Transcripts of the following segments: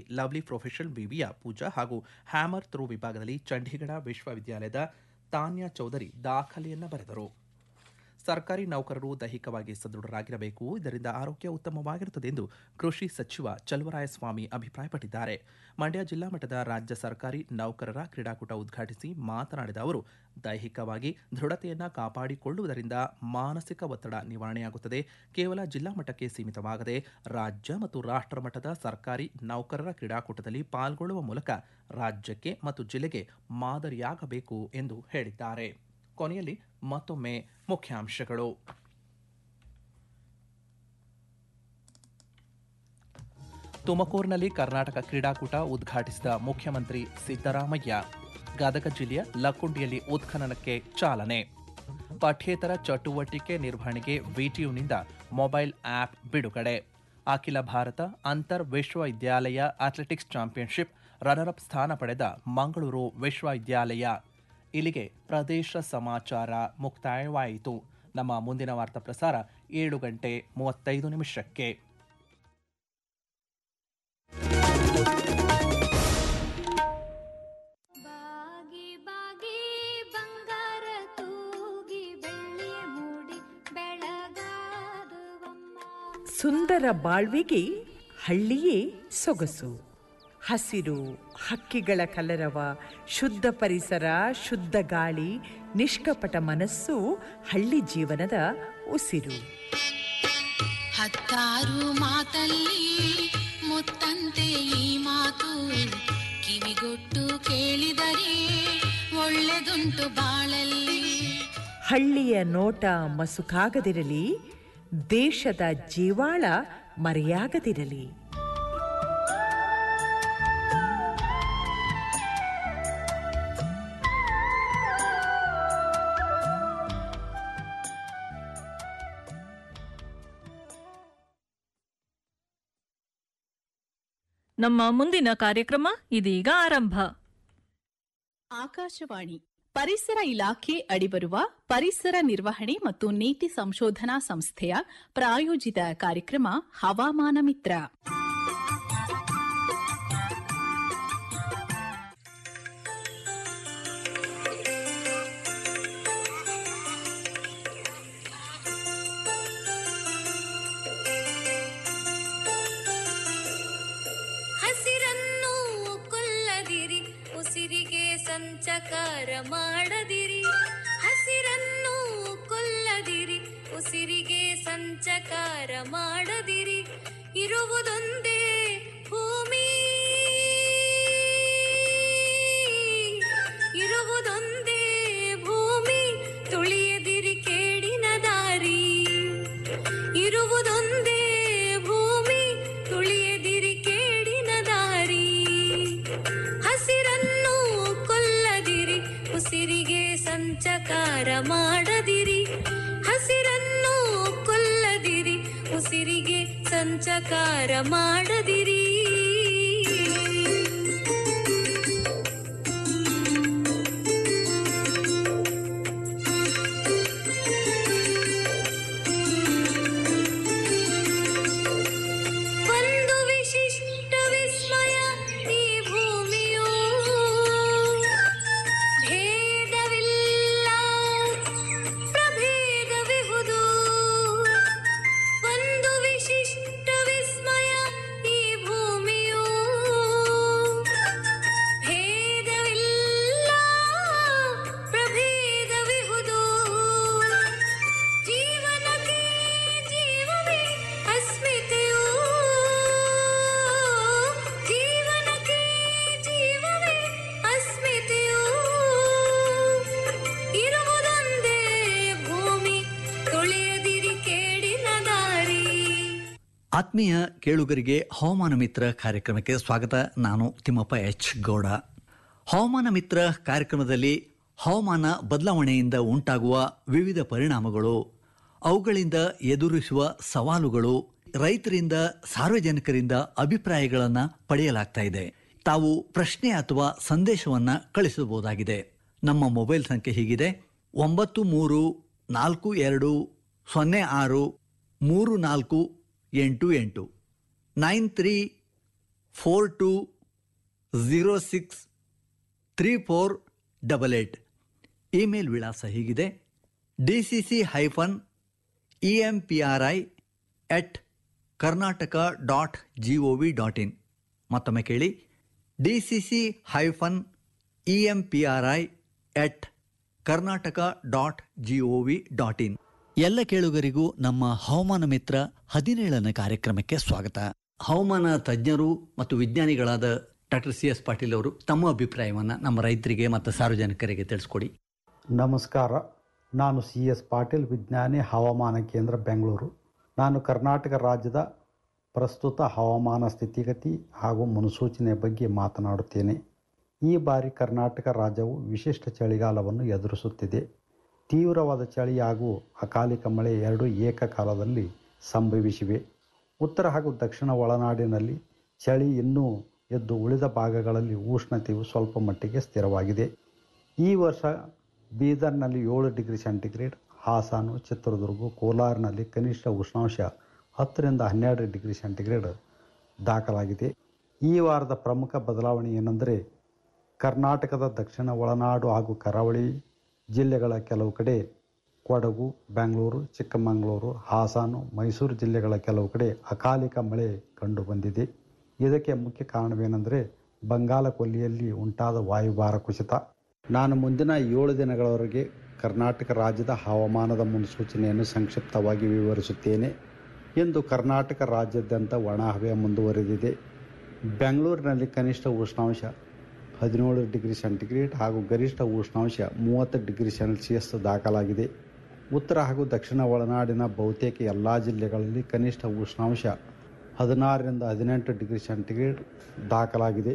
Lovely professional ವಿವಿಯ ಪೂಜಾ ಹಾಗೂ hammer throw ವಿಭಾಗದಲ್ಲಿ ಚಂಡೀಗಢ ವಿಶ್ವವಿದ್ಯಾಲಯದ ತಾನ್ಯಾ ಚೌಧರಿ ದಾಖಲೆಯನ್ನು ಬರೆದರು ಸರ್ಕಾರಿ ನೌಕರರು ದೈಹಿಕವಾಗಿ ಸದೃಢರಾಗಿರಬೇಕು ಇದರಿಂದ ಆರೋಗ್ಯ ಉತ್ತಮವಾಗಿರುತ್ತದೆ ಎಂದು ಕೃಷಿ ಸಚಿವ ಚಲುವರಾಯಸ್ವಾಮಿ ಅಭಿಪ್ರಾಯಪಟ್ಟಿದ್ದಾರೆ ಮಂಡ್ಯ ಜಿಲ್ಲಾ ಮಟ್ಟದ ರಾಜ್ಯ ಸರ್ಕಾರಿ ನೌಕರರ ಕ್ರೀಡಾಕೂಟ ಉದ್ಘಾಟಿಸಿ ಮಾತನಾಡಿದ ಅವರು ದೈಹಿಕವಾಗಿ ದೃಢತೆಯನ್ನು ಕಾಪಾಡಿಕೊಳ್ಳುವುದರಿಂದ ಮಾನಸಿಕ ಒತ್ತಡ ನಿವಾರಣೆಯಾಗುತ್ತದೆ ಕೇವಲ ಜಿಲ್ಲಾ ಮಟ್ಟಕ್ಕೆ ಸೀಮಿತವಾಗದೆ ರಾಜ್ಯ ಮತ್ತು ರಾಷ್ಟ್ರ ಮಟ್ಟದ ಸರ್ಕಾರಿ ನೌಕರರ ಕ್ರೀಡಾಕೂಟದಲ್ಲಿ ಪಾಲ್ಗೊಳ್ಳುವ ಮೂಲಕ ರಾಜ್ಯಕ್ಕೆ ಮತ್ತು ಜಿಲ್ಲೆಗೆ ಮಾದರಿಯಾಗಬೇಕು ಎಂದು ಹೇಳಿದ್ದಾರೆ ಕೊನೆಯಲ್ಲಿ ಮತ್ತೊಮ್ಮೆ ಮುಖ್ಯಾಂಶಗಳು ತುಮಕೂರಿನಲ್ಲಿ ಕರ್ನಾಟಕ ಕ್ರೀಡಾಕೂಟ ಉದ್ಘಾಟಿಸಿದ ಮುಖ್ಯಮಂತ್ರಿ ಸಿದ್ದರಾಮಯ್ಯ ಗದಗ ಜಿಲ್ಲೆಯ ಲಕ್ಕುಂಡಿಯಲ್ಲಿ ಉತ್ಖನನಕ್ಕೆ ಚಾಲನೆ ಪಠ್ಯೇತರ ಚಟುವಟಿಕೆ ನಿರ್ವಹಣೆಗೆ ವಿಟಿಯುನಿಂದ ಮೊಬೈಲ್ ಆಪ್ ಬಿಡುಗಡೆ ಅಖಿಲ ಭಾರತ ಅಂತರ್ ವಿಶ್ವವಿದ್ಯಾಲಯ ಅಥ್ಲೆಟಿಕ್ಸ್ ಚಾಂಪಿಯನ್ಶಿಪ್ ರನ್ನರ್ ಅಪ್ ಸ್ಥಾನ ಪಡೆದ ಮಂಗಳೂರು ವಿಶ್ವವಿದ್ಯಾಲಯ ಇಲ್ಲಿಗೆ ಪ್ರದೇಶ ಸಮಾಚಾರ ಮುಕ್ತಾಯವಾಯಿತು ನಮ್ಮ ಮುಂದಿನ ವಾರ್ತಾ ಪ್ರಸಾರ ಏಳು ಗಂಟೆ ಮೂವತ್ತೈದು ನಿಮಿಷಕ್ಕೆ ಬಾಗಿ ಬಾಗಿ ಬಂಗಾರ ತೂಗಿ ಬೆಳ್ಳಿಯ ಮೂಡಿ ಬೆಳಗಾದುವಮ್ಮ ಸುಂದರ ಬಾಳ್ವಿಗೆ ಹಳ್ಳಿಯೇ ಸೊಗಸು ಹಸಿರು ಹಕ್ಕಿಗಳ ಕಲರವ ಶುದ್ಧ ಪರಿಸರ ಶುದ್ಧ ಗಾಳಿ ನಿಷ್ಕಪಟ ಮನಸ್ಸು ಹಳ್ಳಿ ಜೀವನದ ಉಸಿರು ಹತ್ತಾರು ಮಾತಲ್ಲಿ ಮುತ್ತಂತೆ ಈ ಮಾತು ಕಿವಿಗೊಟ್ಟು ಕೇಳಿದರೆ ಒಳ್ಳೆದುಂಟು ಬಾಳಲ್ಲಿ ಹಳ್ಳಿಯ ನೋಟ ಮಸುಕಾಗದಿರಲಿ ದೇಶದ ಜೀವಾಳ ಮರೆಯಾಗದಿರಲಿ ನಮ್ಮ ಮುಂದಿನ ಕಾರ್ಯಕ್ರಮ ಇದೀಗ ಆರಂಭ ಆಕಾಶವಾಣಿ ಪರಿಸರ ಇಲಾಖೆ ಅಡಿಬರುವ ಪರಿಸರ ನಿರ್ವಹಣೆ ಮತ್ತು ನೀತಿ ಸಂಶೋಧನಾ ಸಂಸ್ಥೆಯ ಪ್ರಾಯೋಜಿತ ಕಾರ್ಯಕ್ರಮ ಹವಾಮಾನ ಮಿತ್ರ ಹಸಿರನ್ನು ಕೊಲ್ಲದಿರಿ ಉಸಿರಿಗೆ ಸಂಚಕಾರ ಮಾಡದಿರಿ ಹಸಿರನ್ನು ಕೊಲ್ಲದಿರಿ ಉಸಿರಿಗೆ ಸಂಚಕಾರ ಮಾಡದಿರಿ ಇರುವುದೊಂದೇ ಭೂಮಿ ಇರುವುದೊಂದೇ ಭೂಮಿ ತುಳಿಯದಿರಿ ಕೇಡಿನ ದಾರಿ ಇರುವುದೊಂದೇ ಭೂಮಿ ತುಳಿಯದಿರಿ ಕೇಡಿನ ದಾರಿ ಹಸಿರನ್ನು ಕೊಲ್ಲದಿರಿ ಉಸಿರಿಗೆ ಸಂಚಕಾರ ಮಾಡದಿರಿ ಹಸಿರನ್ನು ಕೊಲ್ಲದಿರಿ ಉಸಿರಿಗೆ ಸಂಚಕಾರ ಮಾಡದಿರಿ ಒಂದು ವಿಶಿಷ್ಟ ವಿಸ್ಮಯ ಈ ಭೂಮಿಯು ಭೇದವಿಲ್ಲ ಪ್ರಭೇದವಿಹುದು ಒಂದು ವಿಶಿಷ್ಟ ವಿಸ್ಮಯ ಈ ಭೂಮಿಯು ಭೇದವಿಲ್ಲ ಪ್ರಭೇದವಿಹುದು ಜೀವನಕ್ಕೆ ಜೀವವೇ ಅಸ್ಮಿತೆಯು ಜೀವನಕ್ಕೆ ಜೀವವೇ ಅಸ್ಮಿತೆಯು ಇರುವುದೊಂದೇ ಭೂಮಿ ತುಳಿಯದಿರಿ ಕೇಡಿನ ದಾರಿ ಆತ್ಮೀಯ ಕೇಳುಗರಿಗೆ ಹವಾಮಾನ ಮಿತ್ರ ಕಾರ್ಯಕ್ರಮಕ್ಕೆ ಸ್ವಾಗತ ನಾನು ತಿಮ್ಮಪ್ಪ ಎಚ್ ಗೌಡ ಹವಾಮಾನ ಮಿತ್ರ ಕಾರ್ಯಕ್ರಮದಲ್ಲಿ ಹವಾಮಾನ ಬದಲಾವಣೆಯಿಂದ ಉಂಟಾಗುವ ವಿವಿಧ ಪರಿಣಾಮಗಳು ಅವುಗಳಿಂದ ಎದುರಿಸುವ ಸವಾಲುಗಳು ರೈತರಿಂದ ಸಾರ್ವಜನಿಕರಿಂದ ಅಭಿಪ್ರಾಯಗಳನ್ನು ಪಡೆಯಲಾಗ್ತಾ ಇದೆ ತಾವು ಪ್ರಶ್ನೆ ಅಥವಾ ಸಂದೇಶವನ್ನು ಕಳಿಸಬಹುದಾಗಿದೆ ನಮ್ಮ ಮೊಬೈಲ್ ಸಂಖ್ಯೆ ಹೀಗಿದೆ ಒಂಬತ್ತು ಮೂರು ನಾಲ್ಕು ಎರಡು ಸೊನ್ನೆ ಆರು ಮೂರು ನಾಲ್ಕು ಎಂಟು ಎಂಟು nine three four two zero six three four double eight email ವಿಳಾಸ ಹೀಗಿದೆ D C C hyphen E M P R I at Karnataka dot G O V dot in ಮತ್ತೊಮ್ಮೆ ಕೇಳಿ D C C hyphen E M P R I at Karnataka dot G O V dot in ಎಲ್ಲ ಕೇಳುಗರಿಗೂ ನಮ್ಮ ಹವಾಮಾನ ಮಿತ್ರ ಹದಿನೇಳನೇ ಕಾರ್ಯಕ್ರಮಕ್ಕೆ ಸ್ವಾಗತ ಹವಾಮಾನ ತಜ್ಞರು ಮತ್ತು ವಿಜ್ಞಾನಿಗಳಾದ ಡಾಕ್ಟರ್ ಸಿ ಎಸ್ ಪಾಟೀಲ್ ಅವರು ತಮ್ಮ ಅಭಿಪ್ರಾಯವನ್ನು ನಮ್ಮ ರೈತರಿಗೆ ಮತ್ತು ಸಾರ್ವಜನಿಕರಿಗೆ ತಿಳಿಸ್ಕೊಡಿ ನಮಸ್ಕಾರ ನಾನು ಸಿ ಎಸ್ ಪಾಟೀಲ್ ವಿಜ್ಞಾನಿ ಹವಾಮಾನ ಕೇಂದ್ರ ಬೆಂಗಳೂರು ನಾನು ಕರ್ನಾಟಕ ರಾಜ್ಯದ ಪ್ರಸ್ತುತ ಹವಾಮಾನ ಸ್ಥಿತಿಗತಿ ಹಾಗೂ ಮುನ್ಸೂಚನೆ ಬಗ್ಗೆ ಮಾತನಾಡುತ್ತೇನೆ ಈ ಬಾರಿ ಕರ್ನಾಟಕ ರಾಜ್ಯವು ವಿಶಿಷ್ಟ ಚಳಿಗಾಲವನ್ನು ಎದುರಿಸುತ್ತಿದೆ ತೀವ್ರವಾದ ಚಳಿ ಹಾಗೂ ಅಕಾಲಿಕ ಮಳೆ ಎರಡೂ ಏಕಕಾಲದಲ್ಲಿ ಸಂಭವಿಸಿವೆ ಉತ್ತರ ಹಾಗೂ ದಕ್ಷಿಣ ಒಳನಾಡಿನಲ್ಲಿ ಚಳಿ ಇನ್ನೂ ಎದ್ದು ಉಳಿದ ಭಾಗಗಳಲ್ಲಿ ಉಷ್ಣತೆಯು ಸ್ವಲ್ಪ ಮಟ್ಟಿಗೆ ಸ್ಥಿರವಾಗಿದೆ ಈ ವರ್ಷ ಬೀದರ್ನಲ್ಲಿ ಏಳು ಡಿಗ್ರಿ ಸೆಂಟಿಗ್ರೇಡ್ ಹಾಸನ ಚಿತ್ರದುರ್ಗ ಕೋಲಾರ್ನಲ್ಲಿ ಕನಿಷ್ಠ ಉಷ್ಣಾಂಶ ಹತ್ತರಿಂದ ಹನ್ನೆರಡು ಡಿಗ್ರಿ ಸೆಂಟಿಗ್ರೇಡ್ ದಾಖಲಾಗಿದೆ ಈ ವಾರದ ಪ್ರಮುಖ ಬದಲಾವಣೆ ಏನೆಂದರೆ ಕರ್ನಾಟಕದ ದಕ್ಷಿಣ ಒಳನಾಡು ಹಾಗೂ ಕರಾವಳಿ ಜಿಲ್ಲೆಗಳ ಕೆಲವು ಕಡೆ ಕೊಡಗು ಬೆಂಗಳೂರು ಚಿಕ್ಕಮಗಳೂರು ಹಾಸನ ಮೈಸೂರು ಜಿಲ್ಲೆಗಳ ಕೆಲವು ಕಡೆ ಅಕಾಲಿಕ ಮಳೆ ಕಂಡುಬಂದಿದೆ ಇದಕ್ಕೆ ಮುಖ್ಯ ಕಾರಣವೇನೆಂದರೆ ಬಂಗಾಳ ಕೊಲ್ಲಿಯಲ್ಲಿ ಉಂಟಾದ ವಾಯುಭಾರ ಕುಸಿತ ನಾನು ಮುಂದಿನ ಏಳು ದಿನಗಳವರೆಗೆ ಕರ್ನಾಟಕ ರಾಜ್ಯದ ಹವಾಮಾನದ ಮುನ್ಸೂಚನೆಯನ್ನು ಸಂಕ್ಷಿಪ್ತವಾಗಿ ವಿವರಿಸುತ್ತೇನೆ ಇಂದು ಕರ್ನಾಟಕ ರಾಜ್ಯಾದ್ಯಂತ ಒಣ ಹವೆ ಮುಂದುವರೆದಿದೆ ಬೆಂಗಳೂರಿನಲ್ಲಿ ಕನಿಷ್ಠ ಉಷ್ಣಾಂಶ ಹದಿನೇಳು ಡಿಗ್ರಿ ಸೆಂಟಿಗ್ರೇಡ್ ಹಾಗೂ ಗರಿಷ್ಠ ಉಷ್ಣಾಂಶ ಮೂವತ್ತು ಡಿಗ್ರಿ ಸೆಲ್ಸಿಯಸ್ ದಾಖಲಾಗಿದೆ ಉತ್ತರ ಹಾಗೂ ದಕ್ಷಿಣ ಒಳನಾಡಿನ ಬಹುತೇಕ ಎಲ್ಲ ಜಿಲ್ಲೆಗಳಲ್ಲಿ ಕನಿಷ್ಠ ಉಷ್ಣಾಂಶ ಹದಿನಾರರಿಂದ ಹದಿನೆಂಟು ಡಿಗ್ರಿ ಸೆಂಟಿಗ್ರೇಡ್ ದಾಖಲಾಗಿದೆ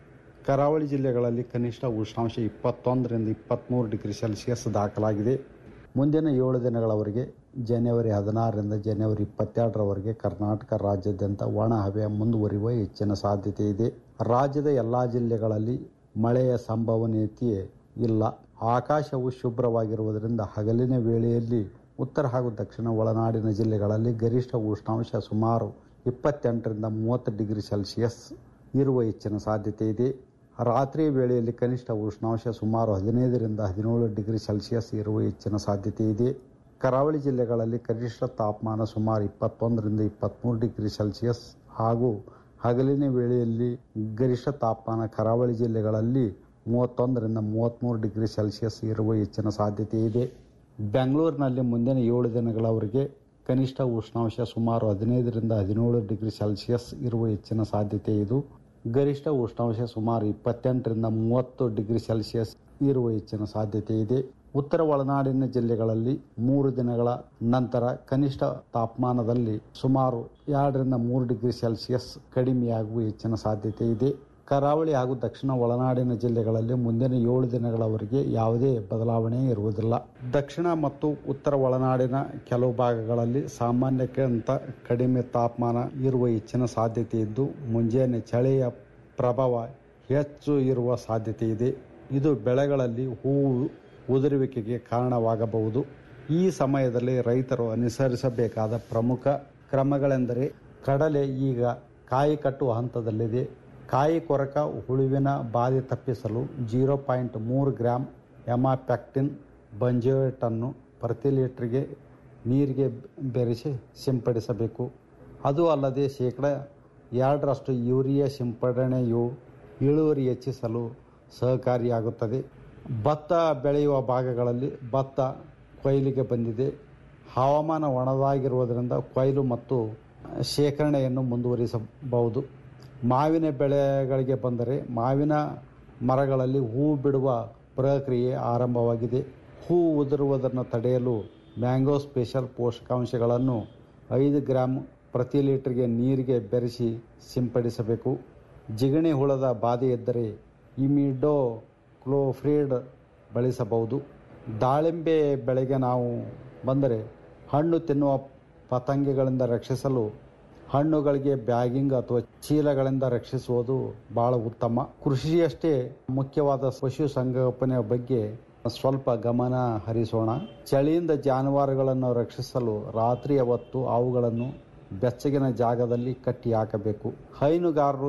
ಕರಾವಳಿ ಜಿಲ್ಲೆಗಳಲ್ಲಿ ಕನಿಷ್ಠ ಉಷ್ಣಾಂಶ ಇಪ್ಪತ್ತೊಂದರಿಂದ ಇಪ್ಪತ್ತ್ಮೂರು ಡಿಗ್ರಿ ಸೆಲ್ಸಿಯಸ್ ದಾಖಲಾಗಿದೆ ಮುಂದಿನ ಏಳು ದಿನಗಳವರೆಗೆ ಜನವರಿ ಹದಿನಾರರಿಂದ ಜನವರಿ ಇಪ್ಪತ್ತೆರಡರವರೆಗೆ ಕರ್ನಾಟಕ ರಾಜ್ಯಾದ್ಯಂತ ಒಣ ಹವೆ ಮುಂದುವರಿಯುವ ಹೆಚ್ಚಿನ ಸಾಧ್ಯತೆ ಇದೆ ರಾಜ್ಯದ ಎಲ್ಲ ಜಿಲ್ಲೆಗಳಲ್ಲಿ ಮಳೆಯ ಸಂಭವನೀಯತೆ ಇಲ್ಲ ಆಕಾಶವು ಶುಭ್ರವಾಗಿರುವುದರಿಂದ ಹಗಲಿನ ವೇಳೆಯಲ್ಲಿ ಉತ್ತರ ಹಾಗೂ ದಕ್ಷಿಣ ಒಳನಾಡಿನ ಜಿಲ್ಲೆಗಳಲ್ಲಿ ಗರಿಷ್ಠ ಉಷ್ಣಾಂಶ ಸುಮಾರು ಇಪ್ಪತ್ತೆಂಟರಿಂದ ಮೂವತ್ತು ಡಿಗ್ರಿ ಸೆಲ್ಸಿಯಸ್ ಇರುವ ಹೆಚ್ಚಿನ ಸಾಧ್ಯತೆ ಇದೆ ರಾತ್ರಿ ವೇಳೆಯಲ್ಲಿ ಕನಿಷ್ಠ ಉಷ್ಣಾಂಶ ಸುಮಾರು ಹದಿನೈದರಿಂದ ಹದಿನೇಳು ಡಿಗ್ರಿ ಸೆಲ್ಸಿಯಸ್ ಇರುವ ಹೆಚ್ಚಿನ ಸಾಧ್ಯತೆ ಇದೆ ಕರಾವಳಿ ಜಿಲ್ಲೆಗಳಲ್ಲಿ ಕನಿಷ್ಠ ತಾಪಮಾನ ಸುಮಾರು ಇಪ್ಪತ್ತೊಂದರಿಂದ ಇಪ್ಪತ್ತ್ಮೂರು ಡಿಗ್ರಿ ಸೆಲ್ಸಿಯಸ್ ಹಾಗೂ ಹಗಲಿನ ವೇಳೆಯಲ್ಲಿ ಗರಿಷ್ಠ ತಾಪಮಾನ ಕರಾವಳಿ ಜಿಲ್ಲೆಗಳಲ್ಲಿ ಮೂವತ್ತೊಂದರಿಂದ ಮೂವತ್ತ್ಮೂರು ಡಿಗ್ರಿ ಸೆಲ್ಸಿಯಸ್ ಇರುವ ಹೆಚ್ಚಿನ ಸಾಧ್ಯತೆ ಇದೆ ಬೆಂಗಳೂರಿನಲ್ಲಿ ಮುಂದಿನ ಏಳು ದಿನಗಳವರೆಗೆ ಕನಿಷ್ಠ ಉಷ್ಣಾಂಶ ಸುಮಾರು ಹದಿನೈದರಿಂದ ಹದಿನೇಳು ಡಿಗ್ರಿ ಸೆಲ್ಸಿಯಸ್ ಇರುವ ಹೆಚ್ಚಿನ ಸಾಧ್ಯತೆ ಇದು ಗರಿಷ್ಠ ಉಷ್ಣಾಂಶ ಸುಮಾರು ಇಪ್ಪತ್ತೆಂಟರಿಂದ ಮೂವತ್ತು ಡಿಗ್ರಿ ಸೆಲ್ಸಿಯಸ್ ಇರುವ ಹೆಚ್ಚಿನ ಸಾಧ್ಯತೆ ಇದೆ ಉತ್ತರ ಒಳನಾಡಿನ ಜಿಲ್ಲೆಗಳಲ್ಲಿ ಮೂರು ದಿನಗಳ ನಂತರ ಕನಿಷ್ಠ ತಾಪಮಾನದಲ್ಲಿ ಸುಮಾರು ಎರಡರಿಂದ ಮೂರು ಡಿಗ್ರಿ ಸೆಲ್ಸಿಯಸ್ ಕಡಿಮೆಯಾಗುವ ಹೆಚ್ಚಿನ ಸಾಧ್ಯತೆ ಇದೆ ಕರಾವಳಿ ಹಾಗೂ ದಕ್ಷಿಣ ಒಳನಾಡಿನ ಜಿಲ್ಲೆಗಳಲ್ಲಿ ಮುಂದಿನ ಏಳು ದಿನಗಳವರೆಗೆ ಯಾವುದೇ ಬದಲಾವಣೆ ಇರುವುದಿಲ್ಲ ದಕ್ಷಿಣ ಮತ್ತು ಉತ್ತರ ಒಳನಾಡಿನ ಕೆಲವು ಭಾಗಗಳಲ್ಲಿ ಸಾಮಾನ್ಯಕ್ಕಿಂತ ಕಡಿಮೆ ತಾಪಮಾನ ಇರುವ ಹೆಚ್ಚಿನ ಸಾಧ್ಯತೆ ಇದ್ದು ಮುಂಜಾನೆ ಚಳಿಯ ಪ್ರಭಾವ ಹೆಚ್ಚು ಇರುವ ಸಾಧ್ಯತೆ ಇದೆ ಇದು ಬೆಳೆಗಳಲ್ಲಿ ಹೂವು ಉದುರುವಿಕೆಗೆ ಕಾರಣವಾಗಬಹುದು ಈ ಸಮಯದಲ್ಲಿ ರೈತರು ಅನುಸರಿಸಬೇಕಾದ ಪ್ರಮುಖ ಕ್ರಮಗಳೆಂದರೆ ಕಡಲೆ ಈಗ ಕಾಯಿ ಕಟ್ಟುವ ಹಂತದಲ್ಲಿದೆ ಕಾಯಿ ಕೊರಕ ಹುಳುವಿನ ಬಾಧೆ ತಪ್ಪಿಸಲು ಜೀರೋ ಪಾಯಿಂಟ್ ಮೂರು ಗ್ರಾಮ್ ಎಮಾಪ್ಯಾಕ್ಟಿನ್ ಬಂಜೋಯೇಟನ್ನು ಪ್ರತಿ ಲೀಟ್ರಿಗೆ ನೀರಿಗೆ ಬೆರೆಸಿ ಸಿಂಪಡಿಸಬೇಕು ಅದು ಅಲ್ಲದೆ ಶೇಕಡ ಎರಡರಷ್ಟು ಯೂರಿಯಾ ಸಿಂಪಡಣೆಯು ಇಳುವರಿ ಹೆಚ್ಚಿಸಲು ಸಹಕಾರಿಯಾಗುತ್ತದೆ ಭತ್ತ ಬೆಳೆಯುವ ಭಾಗಗಳಲ್ಲಿ ಭತ್ತ ಕೊಯ್ಲಿಗೆ ಬಂದಿದೆ ಹವಾಮಾನ ಒಣದಾಗಿರುವುದರಿಂದ ಕೊಯ್ಲು ಮತ್ತು ಶೇಖರಣೆಯನ್ನು ಮುಂದುವರಿಸಬಹುದು ಮಾವಿನ ಬೆಳೆಗಳಿಗೆ ಬಂದರೆ ಮಾವಿನ ಮರಗಳಲ್ಲಿ ಹೂವು ಬಿಡುವ ಪ್ರಕ್ರಿಯೆ ಆರಂಭವಾಗಿದೆ ಹೂ ಉದುರುವುದನ್ನು ತಡೆಯಲು ಮ್ಯಾಂಗೋ ಸ್ಪೆಷಲ್ ಪೋಷಕಾಂಶಗಳನ್ನು ಐದು ಗ್ರಾಮ್ ಪ್ರತಿ ಲೀಟರ್ಗೆ ನೀರಿಗೆ ಬೆರೆಸಿ ಸಿಂಪಡಿಸಬೇಕು ಜಿಗಣಿ ಹುಳದ ಬಾಧೆ ಇದ್ದರೆ ಇಮಿಡೋ ಕ್ಲೋಫ್ರೀಡ್ ಬಳಸಬಹುದು ದಾಳಿಂಬೆ ಬೆಳೆಗೆ ನಾವು ಬಂದರೆ ಹಣ್ಣು ತಿನ್ನುವ ಪತಂಗಗಳಿಂದ ರಕ್ಷಿಸಲು ಹಣ್ಣುಗಳಿಗೆ ಬ್ಯಾಗಿಂಗ್ ಅಥವಾ ಚೀಲಗಳಿಂದ ರಕ್ಷಿಸುವುದು ಬಹಳ ಉತ್ತಮ ಕೃಷಿಯಷ್ಟೇ ಮುಖ್ಯವಾದ ಪಶು ಸಂಗೋಪನೆಯ ಬಗ್ಗೆ ಸ್ವಲ್ಪ ಗಮನ ಹರಿಸೋಣ ಚಳಿಯಿಂದ ಜಾನುವಾರುಗಳನ್ನು ರಕ್ಷಿಸಲು ರಾತ್ರಿಯ ಹೊತ್ತು ಅವುಗಳನ್ನು ಬೆಚ್ಚಗಿನ ಜಾಗದಲ್ಲಿ ಕಟ್ಟಿ ಹಾಕಬೇಕು ಹೈನುಗಾರರು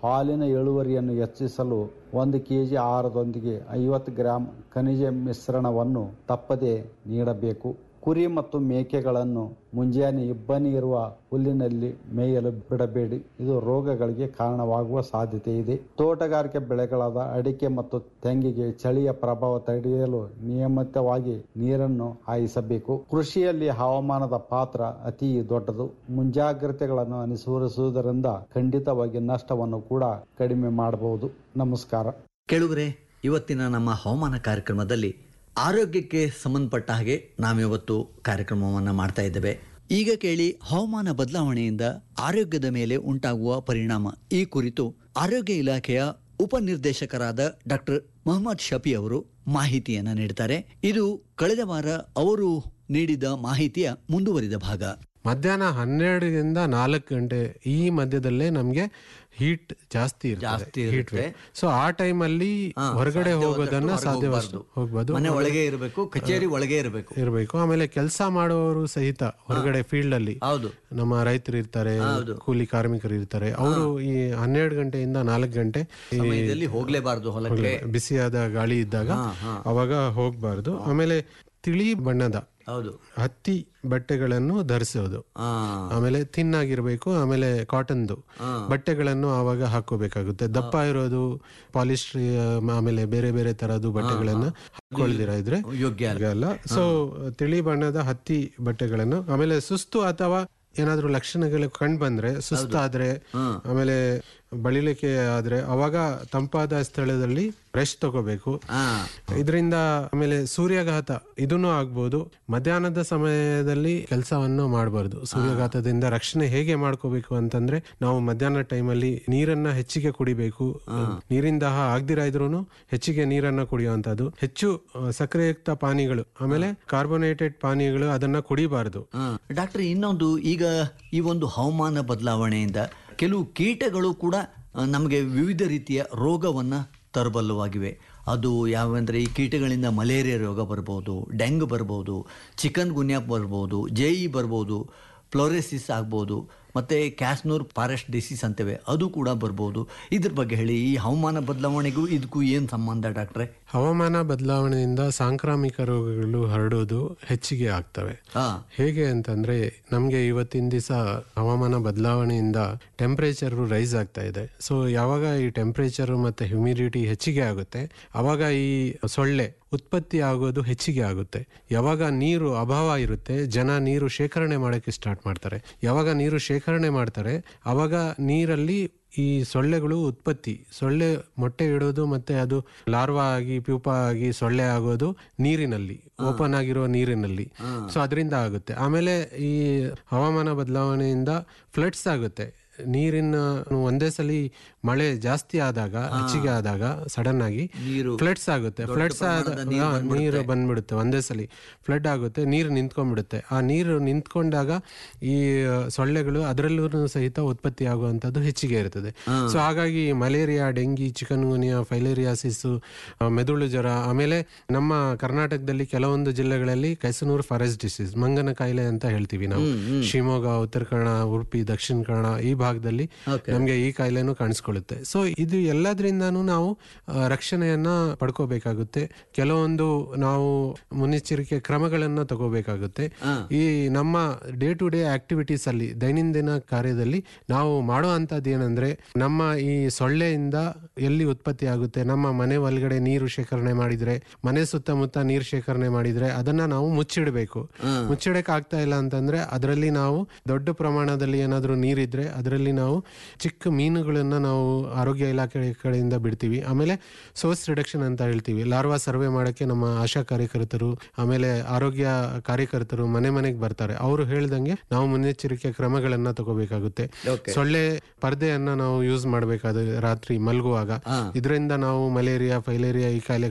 ಹಾಲಿನ ಇಳುವರಿಯನ್ನು ಹೆಚ್ಚಿಸಲು ಒಂದು ಕೆಜಿ ಆಹಾರದೊಂದಿಗೆ ಐವತ್ತು ಗ್ರಾಂ ಖನಿಜ ಮಿಶ್ರಣವನ್ನು ತಪ್ಪದೆ ನೀಡಬೇಕು ಕುರಿ ಮತ್ತು ಮೇಕೆಗಳನ್ನು ಮುಂಜಾನೆ ಇಬ್ಬನಿ ಇರುವ ಹುಲ್ಲಿನಲ್ಲಿ ಮೇಯಲು ಬಿಡಬೇಡಿ ಇದು ರೋಗಗಳಿಗೆ ಕಾರಣವಾಗುವ ಸಾಧ್ಯತೆ ಇದೆ ತೋಟಗಾರಿಕೆ ಬೆಳೆಗಳಾದ ಅಡಿಕೆ ಮತ್ತು ತೆಂಗಿಗೆ ಚಳಿಯ ಪ್ರಭಾವ ತಡೆಯಲು ನಿಯಮಿತವಾಗಿ ನೀರನ್ನು ಹಾಯಿಸಬೇಕು ಕೃಷಿಯಲ್ಲಿ ಹವಾಮಾನದ ಪಾತ್ರ ಅತಿ ದೊಡ್ಡದು ಮುಂಜಾಗ್ರತೆಗಳನ್ನು ಅನುಸರಿಸುವುದರಿಂದ ಖಂಡಿತವಾಗಿ ನಷ್ಟವನ್ನು ಕೂಡ ಕಡಿಮೆ ಮಾಡಬಹುದು ನಮಸ್ಕಾರ ಕೇಳುಗರೆ ಇವತ್ತಿನ ನಮ್ಮ ಹವಾಮಾನ ಕಾರ್ಯಕ್ರಮದಲ್ಲಿ ಆರೋಗ್ಯಕ್ಕೆ ಸಂಬಂಧಪಟ್ಟ ಹಾಗೆ ನಾವಿವತ್ತು ಕಾರ್ಯಕ್ರಮವನ್ನು ಮಾಡ್ತಾ ಇದ್ದೇವೆ ಈಗ ಕೇಳಿ ಹವಾಮಾನ ಬದಲಾವಣೆಯಿಂದ ಆರೋಗ್ಯದ ಮೇಲೆ ಉಂಟಾಗುವ ಪರಿಣಾಮ ಈ ಕುರಿತು ಆರೋಗ್ಯ ಇಲಾಖೆಯ ಉಪನಿರ್ದೇಶಕರಾದ ಡಾಕ್ಟರ್ ಮೊಹಮ್ಮದ್ ಶಫಿ ಅವರು ಮಾಹಿತಿಯನ್ನು ನೀಡ್ತಾರೆ ಇದು ಕಳೆದ ವಾರ ಅವರು ನೀಡಿದ ಮಾಹಿತಿಯ ಮುಂದುವರಿದ ಭಾಗ ಮಧ್ಯಾಹ್ನ ಹನ್ನೆರಡರಿಂದ ನಾಲ್ಕು ಗಂಟೆ ಈ ಮಧ್ಯದಲ್ಲೇ ನಮ್ಗೆ ಹೀಟ್ ಜಾಸ್ತಿ ಜಾಸ್ತಿ ಇರುತ್ತೆ ಹೀಟ್ ಇರುತ್ತೆ. ಸೊ ಆ ಟೈಮ್ ಅಲ್ಲಿ ಹಾ, ಹೊರಗಡೆ ಸಾಧ್ಯವಾದಷ್ಟು ಹೋಗೋದನ್ನ ಹೊರಗೆ ಸಾಧ್ಯವಷ್ಟು ಹೋಗ್ಬಾರ್ದು. ಹೋಗ್ಬೋದು ಮನೆ ಒಳಗೆ ಇರಬೇಕು ಕಚೇರಿ ಒಳಗೆ ಇರಬೇಕು ಇರಬೇಕು ಆಮೇಲೆ ಕೆಲಸ ಮಾಡುವವರು ಸಹಿತ ಹೊರಗಡೆ ಫೀಲ್ಡ್ ಅಲ್ಲಿ ಹೌದು ನಮ್ಮ ರೈತರು ಇರ್ತಾರೆ ಹೌದು. ಕೂಲಿ ಕಾರ್ಮಿಕರು ಇರ್ತಾರೆ ಅವರು ಈ ಹನ್ನೆರಡು ಗಂಟೆಯಿಂದ ನಾಲ್ಕು ಗಂಟೆ ಈ ಸಮಯದಲ್ಲಿ ಹೋಗ್ಲೇಬಾರ್ದು ಹೊಲಕ್ಕೆ ಬಿಸಿಯಾದ ಗಾಳಿ ಇದ್ದಾಗ ಹಾ, ಹಾ. ಅವಾಗ ಹೋಗ್ಬಾರ್ದು ಆಮೇಲೆ ತಿಳಿ ಬಣ್ಣದ ಹೌದು ಹತ್ತಿ ಬಟ್ಟೆಗಳನ್ನು ಧರಿಸೋದು ಆ, ಆಮೇಲೆ ಥಿನ್ ಆಗಿರ್ಬೇಕು ಆಮೇಲೆ ಕಾಟನ್ದು ಆ. ಬಟ್ಟೆಗಳನ್ನು ಆವಾಗ ಹಾಕೋಬೇಕಾಗುತ್ತೆ ದಪ್ಪ ಇರೋದು ಪಾಲಿಸ್ಟ್ರಿ ಆಮೇಲೆ ಬೇರೆ ಬೇರೆ ತರದ್ದು ಬಟ್ಟೆಗಳನ್ನ ಹಾಕೊಳ್ದಿರ ಇದ್ರೆ ಯೋಗ್ಯ ಅಲ್ಲ. ಅಲ್ಲ ಸೊ ತಿಳಿ ಬಣ್ಣದ ಹತ್ತಿ ಬಟ್ಟೆಗಳನ್ನು ಆಮೇಲೆ ಸುಸ್ತು ಅಥವಾ ಏನಾದ್ರೂ ಲಕ್ಷಣಗಳು ಕಂಡು ಬಂದ್ರೆ ಸುಸ್ತಾದ್ರೆ ಆಮೇಲೆ ಬಳಲಿಕೆ ಆದ್ರೆ ಅವಾಗ ತಂಪಾದ ಸ್ಥಳದಲ್ಲಿ ರೆಸ್ಟ್ ತಗೋಬೇಕು ಆ, ಇದರಿಂದ ಆಮೇಲೆ ಸೂರ್ಯಾಘಾತ ಇದನ್ನು ಆಗ್ಬೋದು ಮಧ್ಯಾಹ್ನದ ಸಮಯದಲ್ಲಿ ಕೆಲಸವನ್ನು ಮಾಡಬಾರ್ದು ಸೂರ್ಯಾಘಾತದಿಂದ ರಕ್ಷಣೆ ಹೇಗೆ ಮಾಡ್ಕೋಬೇಕು ಅಂತಂದ್ರೆ ನಾವು ಮಧ್ಯಾಹ್ನ ಟೈಮಲ್ಲಿ ನೀರನ್ನ ಹೆಚ್ಚಿಗೆ ಕುಡಿಬೇಕು ನೀರಿನ ದಾಹ ಆಗ್ದಿರ ಇದ್ರೂ ಹೆಚ್ಚಿಗೆ ನೀರನ್ನ ಕುಡಿಯುವಂತದ್ದು ಹೆಚ್ಚು ಆ, ಸಕ್ಕರೆಯುಕ್ತ ಪಾನೀಯಗಳು ಆಮೇಲೆ ಕಾರ್ಬೋನೇಟೆಡ್ ಪಾನೀಯಗಳು ಅದನ್ನ ಕುಡಿಬಾರದು ಆ. ಡಾಕ್ಟರ್ ಇನ್ನೊಂದು ಈಗ ಈ ಒಂದು ಹವಾಮಾನ ಬದಲಾವಣೆಯಿಂದ ಕೆಲವು ಕೀಟಗಳು ಕೂಡ ಆ, ನಮಗೆ ವಿವಿಧ ರೀತಿಯ ರೋಗವನ್ನು ತರಬಲ್ಲವಾಗಿವೆ ಅದು ಯಾವೆಂದರೆ ಈ ಕೀಟಗಳಿಂದ ಮಲೇರಿಯಾ ರೋಗ ಬರ್ಬೋದು ಡೆಂಗ್ ಬರ್ಬೋದು ಚಿಕನ್ ಗುನ್ಯಾ ಬರ್ಬೋದು ಜೆ ಇ ಬರ್ಬೋದು ಫ್ಲೋರೆಸಿಸ್ ಆಗ್ಬೋದು ಮತ್ತು ಕ್ಯಾಸ್ನೂರ್ ಫಾರೆಸ್ಟ್ ಡಿಸೀಸ್ ಅಂತೇವೆ ಅದು ಕೂಡ ಬರ್ಬೋದು ಇದ್ರ ಬಗ್ಗೆ ಹೇಳಿ ಈ ಹವಾಮಾನ ಬದಲಾವಣೆಗೂ ಇದಕ್ಕೂ ಏನು ಸಂಬಂಧ ಡಾಕ್ಟ್ರೆ ಹವಾಮಾನ ಬದಲಾವಣೆಯಿಂದ ಸಾಂಕ್ರಾಮಿಕ ರೋಗಗಳು ಹರಡೋದು ಹೆಚ್ಚಿಗೆ ಆಗ್ತವೆ ಹಾಂ ಹೇಗೆ ಅಂತಂದ್ರೆ ನಮ್ಗೆ ಇವತ್ತಿನ ದಿವಸ ಹವಾಮಾನ ಬದಲಾವಣೆಯಿಂದ ಟೆಂಪರೇಚರ್ ರೈಸ್ ಆಗ್ತಾ ಇದೆ ಸೊ ಯಾವಾಗ ಈ ಟೆಂಪರೇಚರ್ ಮತ್ತೆ ಹ್ಯುಮಿಡಿಟಿ ಹೆಚ್ಚಿಗೆ ಆಗುತ್ತೆ ಅವಾಗ ಈ ಸೊಳ್ಳೆ ಉತ್ಪತ್ತಿ ಆಗೋದು ಹೆಚ್ಚಿಗೆ ಆಗುತ್ತೆ ಯಾವಾಗ ನೀರು ಅಭಾವ ಇರುತ್ತೆ ಜನ ನೀರು ಶೇಖರಣೆ ಮಾಡೋಕ್ಕೆ ಸ್ಟಾರ್ಟ್ ಮಾಡ್ತಾರೆ ಯಾವಾಗ ನೀರು ಶೇಖರಣೆ ಮಾಡ್ತಾರೆ ಅವಾಗ ನೀರಲ್ಲಿ ಈ ಸೊಳ್ಳೆಗಳು ಉತ್ಪತ್ತಿ ಸೊಳ್ಳೆ ಮೊಟ್ಟೆ ಇಡೋದು ಮತ್ತೆ ಅದು ಲಾರ್ವಾ ಆಗಿ ಪ್ಯೂಪ ಆಗಿ ಸೊಳ್ಳೆ ಆಗೋದು ನೀರಿನಲ್ಲಿ ಓಪನ್ ಆಗಿರೋ ನೀರಿನಲ್ಲಿ ಸೊ ಅದರಿಂದ ಆಗುತ್ತೆ ಆಮೇಲೆ ಈ ಹವಾಮಾನ ಬದಲಾವಣೆಯಿಂದ ಫ್ಲಡ್ಸ್ ಆಗುತ್ತೆ ನೀರಿನ ಒಂದೇ ಸಲ ಮಳೆ ಜಾಸ್ತಿ ಆದಾಗ ಹೆಚ್ಚಿಗೆ ಆದಾಗ ಸಡನ್ ಆಗಿ ನೀರು ಫ್ಲಡ್ಸ್ ಆಗುತ್ತೆ ಫ್ಲಡ್ಸ್ ಆದ ಪ್ರಮಾಣದ ನೀರು ಹಾ, ಬಂದ್ಬಿಡುತ್ತೆ. ನೀರು ಬಂದ್ಬಿಡುತ್ತೆ ಒಂದೇ ಸಲ ಫ್ಲಡ್ ಆಗುತ್ತೆ ನೀರು ನಿಂತ್ಕೊಂಡ್ಬಿಡುತ್ತೆ ಆ ನೀರು ನಿಂತ್ಕೊಂಡಾಗ ಈ ಆ, ಸೊಳ್ಳೆಗಳು ಅದರಲ್ಲೂ ಸಹಿತ ಉತ್ಪತ್ತಿ ಆಗುವಂಥದ್ದು ಹೆಚ್ಚಿಗೆ ಇರ್ತದೆ ಸೊ ಹಾಗಾಗಿ malaria dengue chikungunya filariasis ಮೆದುಳು ಜ್ವರ ಆಮೇಲೆ ನಮ್ಮ ಕರ್ನಾಟಕದಲ್ಲಿ ಕೆಲವೊಂದು ಜಿಲ್ಲೆಗಳಲ್ಲಿ ಕೈಸನೂರು ಫಾರೆಸ್ಟ್ ಡಿಸೀಸ್ ಮಂಗನ ಕಾಯಿಲೆ ಅಂತ ಹೇಳ್ತೀವಿ ನಾವು ಶಿವಮೊಗ್ಗ ಉತ್ತರ ಕನ್ನಡ ಉಡುಪಿ ದಕ್ಷಿಣ ಕನ್ನಡ ಈ ಭಾಗದಲ್ಲಿ ನಮ್ಗೆ ಈ ಕಾಯಿಲೆನೂ ಕಾಣಿಸ್ಕೊಳ್ಳುತ್ತೆ ಸೊ ಇದು ಎಲ್ಲದ್ರಿಂದಾನು ನಾವು ಆ, ರಕ್ಷಣೆಯನ್ನ ಪಡ್ಕೋಬೇಕಾಗುತ್ತೆ ಕೆಲವೊಂದು ನಾವು ಮುನ್ನೆಚ್ಚರಿಕೆ ಕ್ರಮಗಳನ್ನ ತಗೋಬೇಕಾಗುತ್ತೆ ಈ ನಮ್ಮ ಡೇ ಟು ಡೇ ಆಕ್ಟಿವಿಟೀಸ್ ಅಲ್ಲಿ ದೈನಂದಿನ ಕಾರ್ಯದಲ್ಲಿ ನಾವು ಮಾಡೋ ಅಂತದ್ದು ಏನಂದ್ರೆ ನಮ್ಮ ಈ ಸೊಳ್ಳೆಯಿಂದ ಎಲ್ಲಿ ಉತ್ಪತ್ತಿ ಆಗುತ್ತೆ ನಮ್ಮ ಮನೆ ಒಳಗಡೆ ನೀರು ಶೇಖರಣೆ ಮಾಡಿದ್ರೆ ಮನೆ ಸುತ್ತಮುತ್ತ ನೀರು ಶೇಖರಣೆ ಮಾಡಿದ್ರೆ ಅದನ್ನ ನಾವು ಮುಚ್ಚಿಡಬೇಕು ಮುಚ್ಚಿಡಕ್ ಆಗ್ತಾ ಇಲ್ಲ ಅಂತಂದ್ರೆ ಅದರಲ್ಲಿ ನಾವು ದೊಡ್ಡ ಪ್ರಮಾಣದಲ್ಲಿ ಏನಾದ್ರೂ ನೀರಿದ್ರೆ ಅದರಲ್ಲಿ ನಾವು ಚಿಕ್ಕ ಮೀನುಗಳನ್ನ ನಾವು ಆರೋಗ್ಯ ಇಲಾಖೆ ಕಡೆಯಿಂದ ಬಿಡ್ತೀವಿ ಆಮೇಲೆ ಸೋರ್ಸ್ ರಿಡಕ್ಷನ್ ಅಂತ ಹೇಳ್ತೀವಿ ಲಾರ್ವಾ ಸರ್ವೆ ಮಾಡಕ್ಕೆ ನಮ್ಮ ಆಶಾ ಕಾರ್ಯಕರ್ತರು ಆಮೇಲೆ ಆರೋಗ್ಯ ಕಾರ್ಯಕರ್ತರು ಮನೆ ಮನೆಗೆ ಬರ್ತಾರೆ ಅವರು ಹೇಳ್ದಂಗೆ ನಾವು ಮುನ್ನೆಚ್ಚರಿಕೆ ಕ್ರಮಗಳನ್ನ ತಗೋಬೇಕಾಗುತ್ತೆ ಸೊಳ್ಳೆ ಪರ್ದೆಯನ್ನ ನಾವು ಯೂಸ್ ಮಾಡಬೇಕಾದ್ರೆ ರಾತ್ರಿ ಮಲಗುವಾಗ ಇದರಿಂದ ನಾವು ಮಲೇರಿಯಾ ಫೈಲೇರಿಯಾ ಈ ಕಾಯಿಲೆಗಳನ್ನ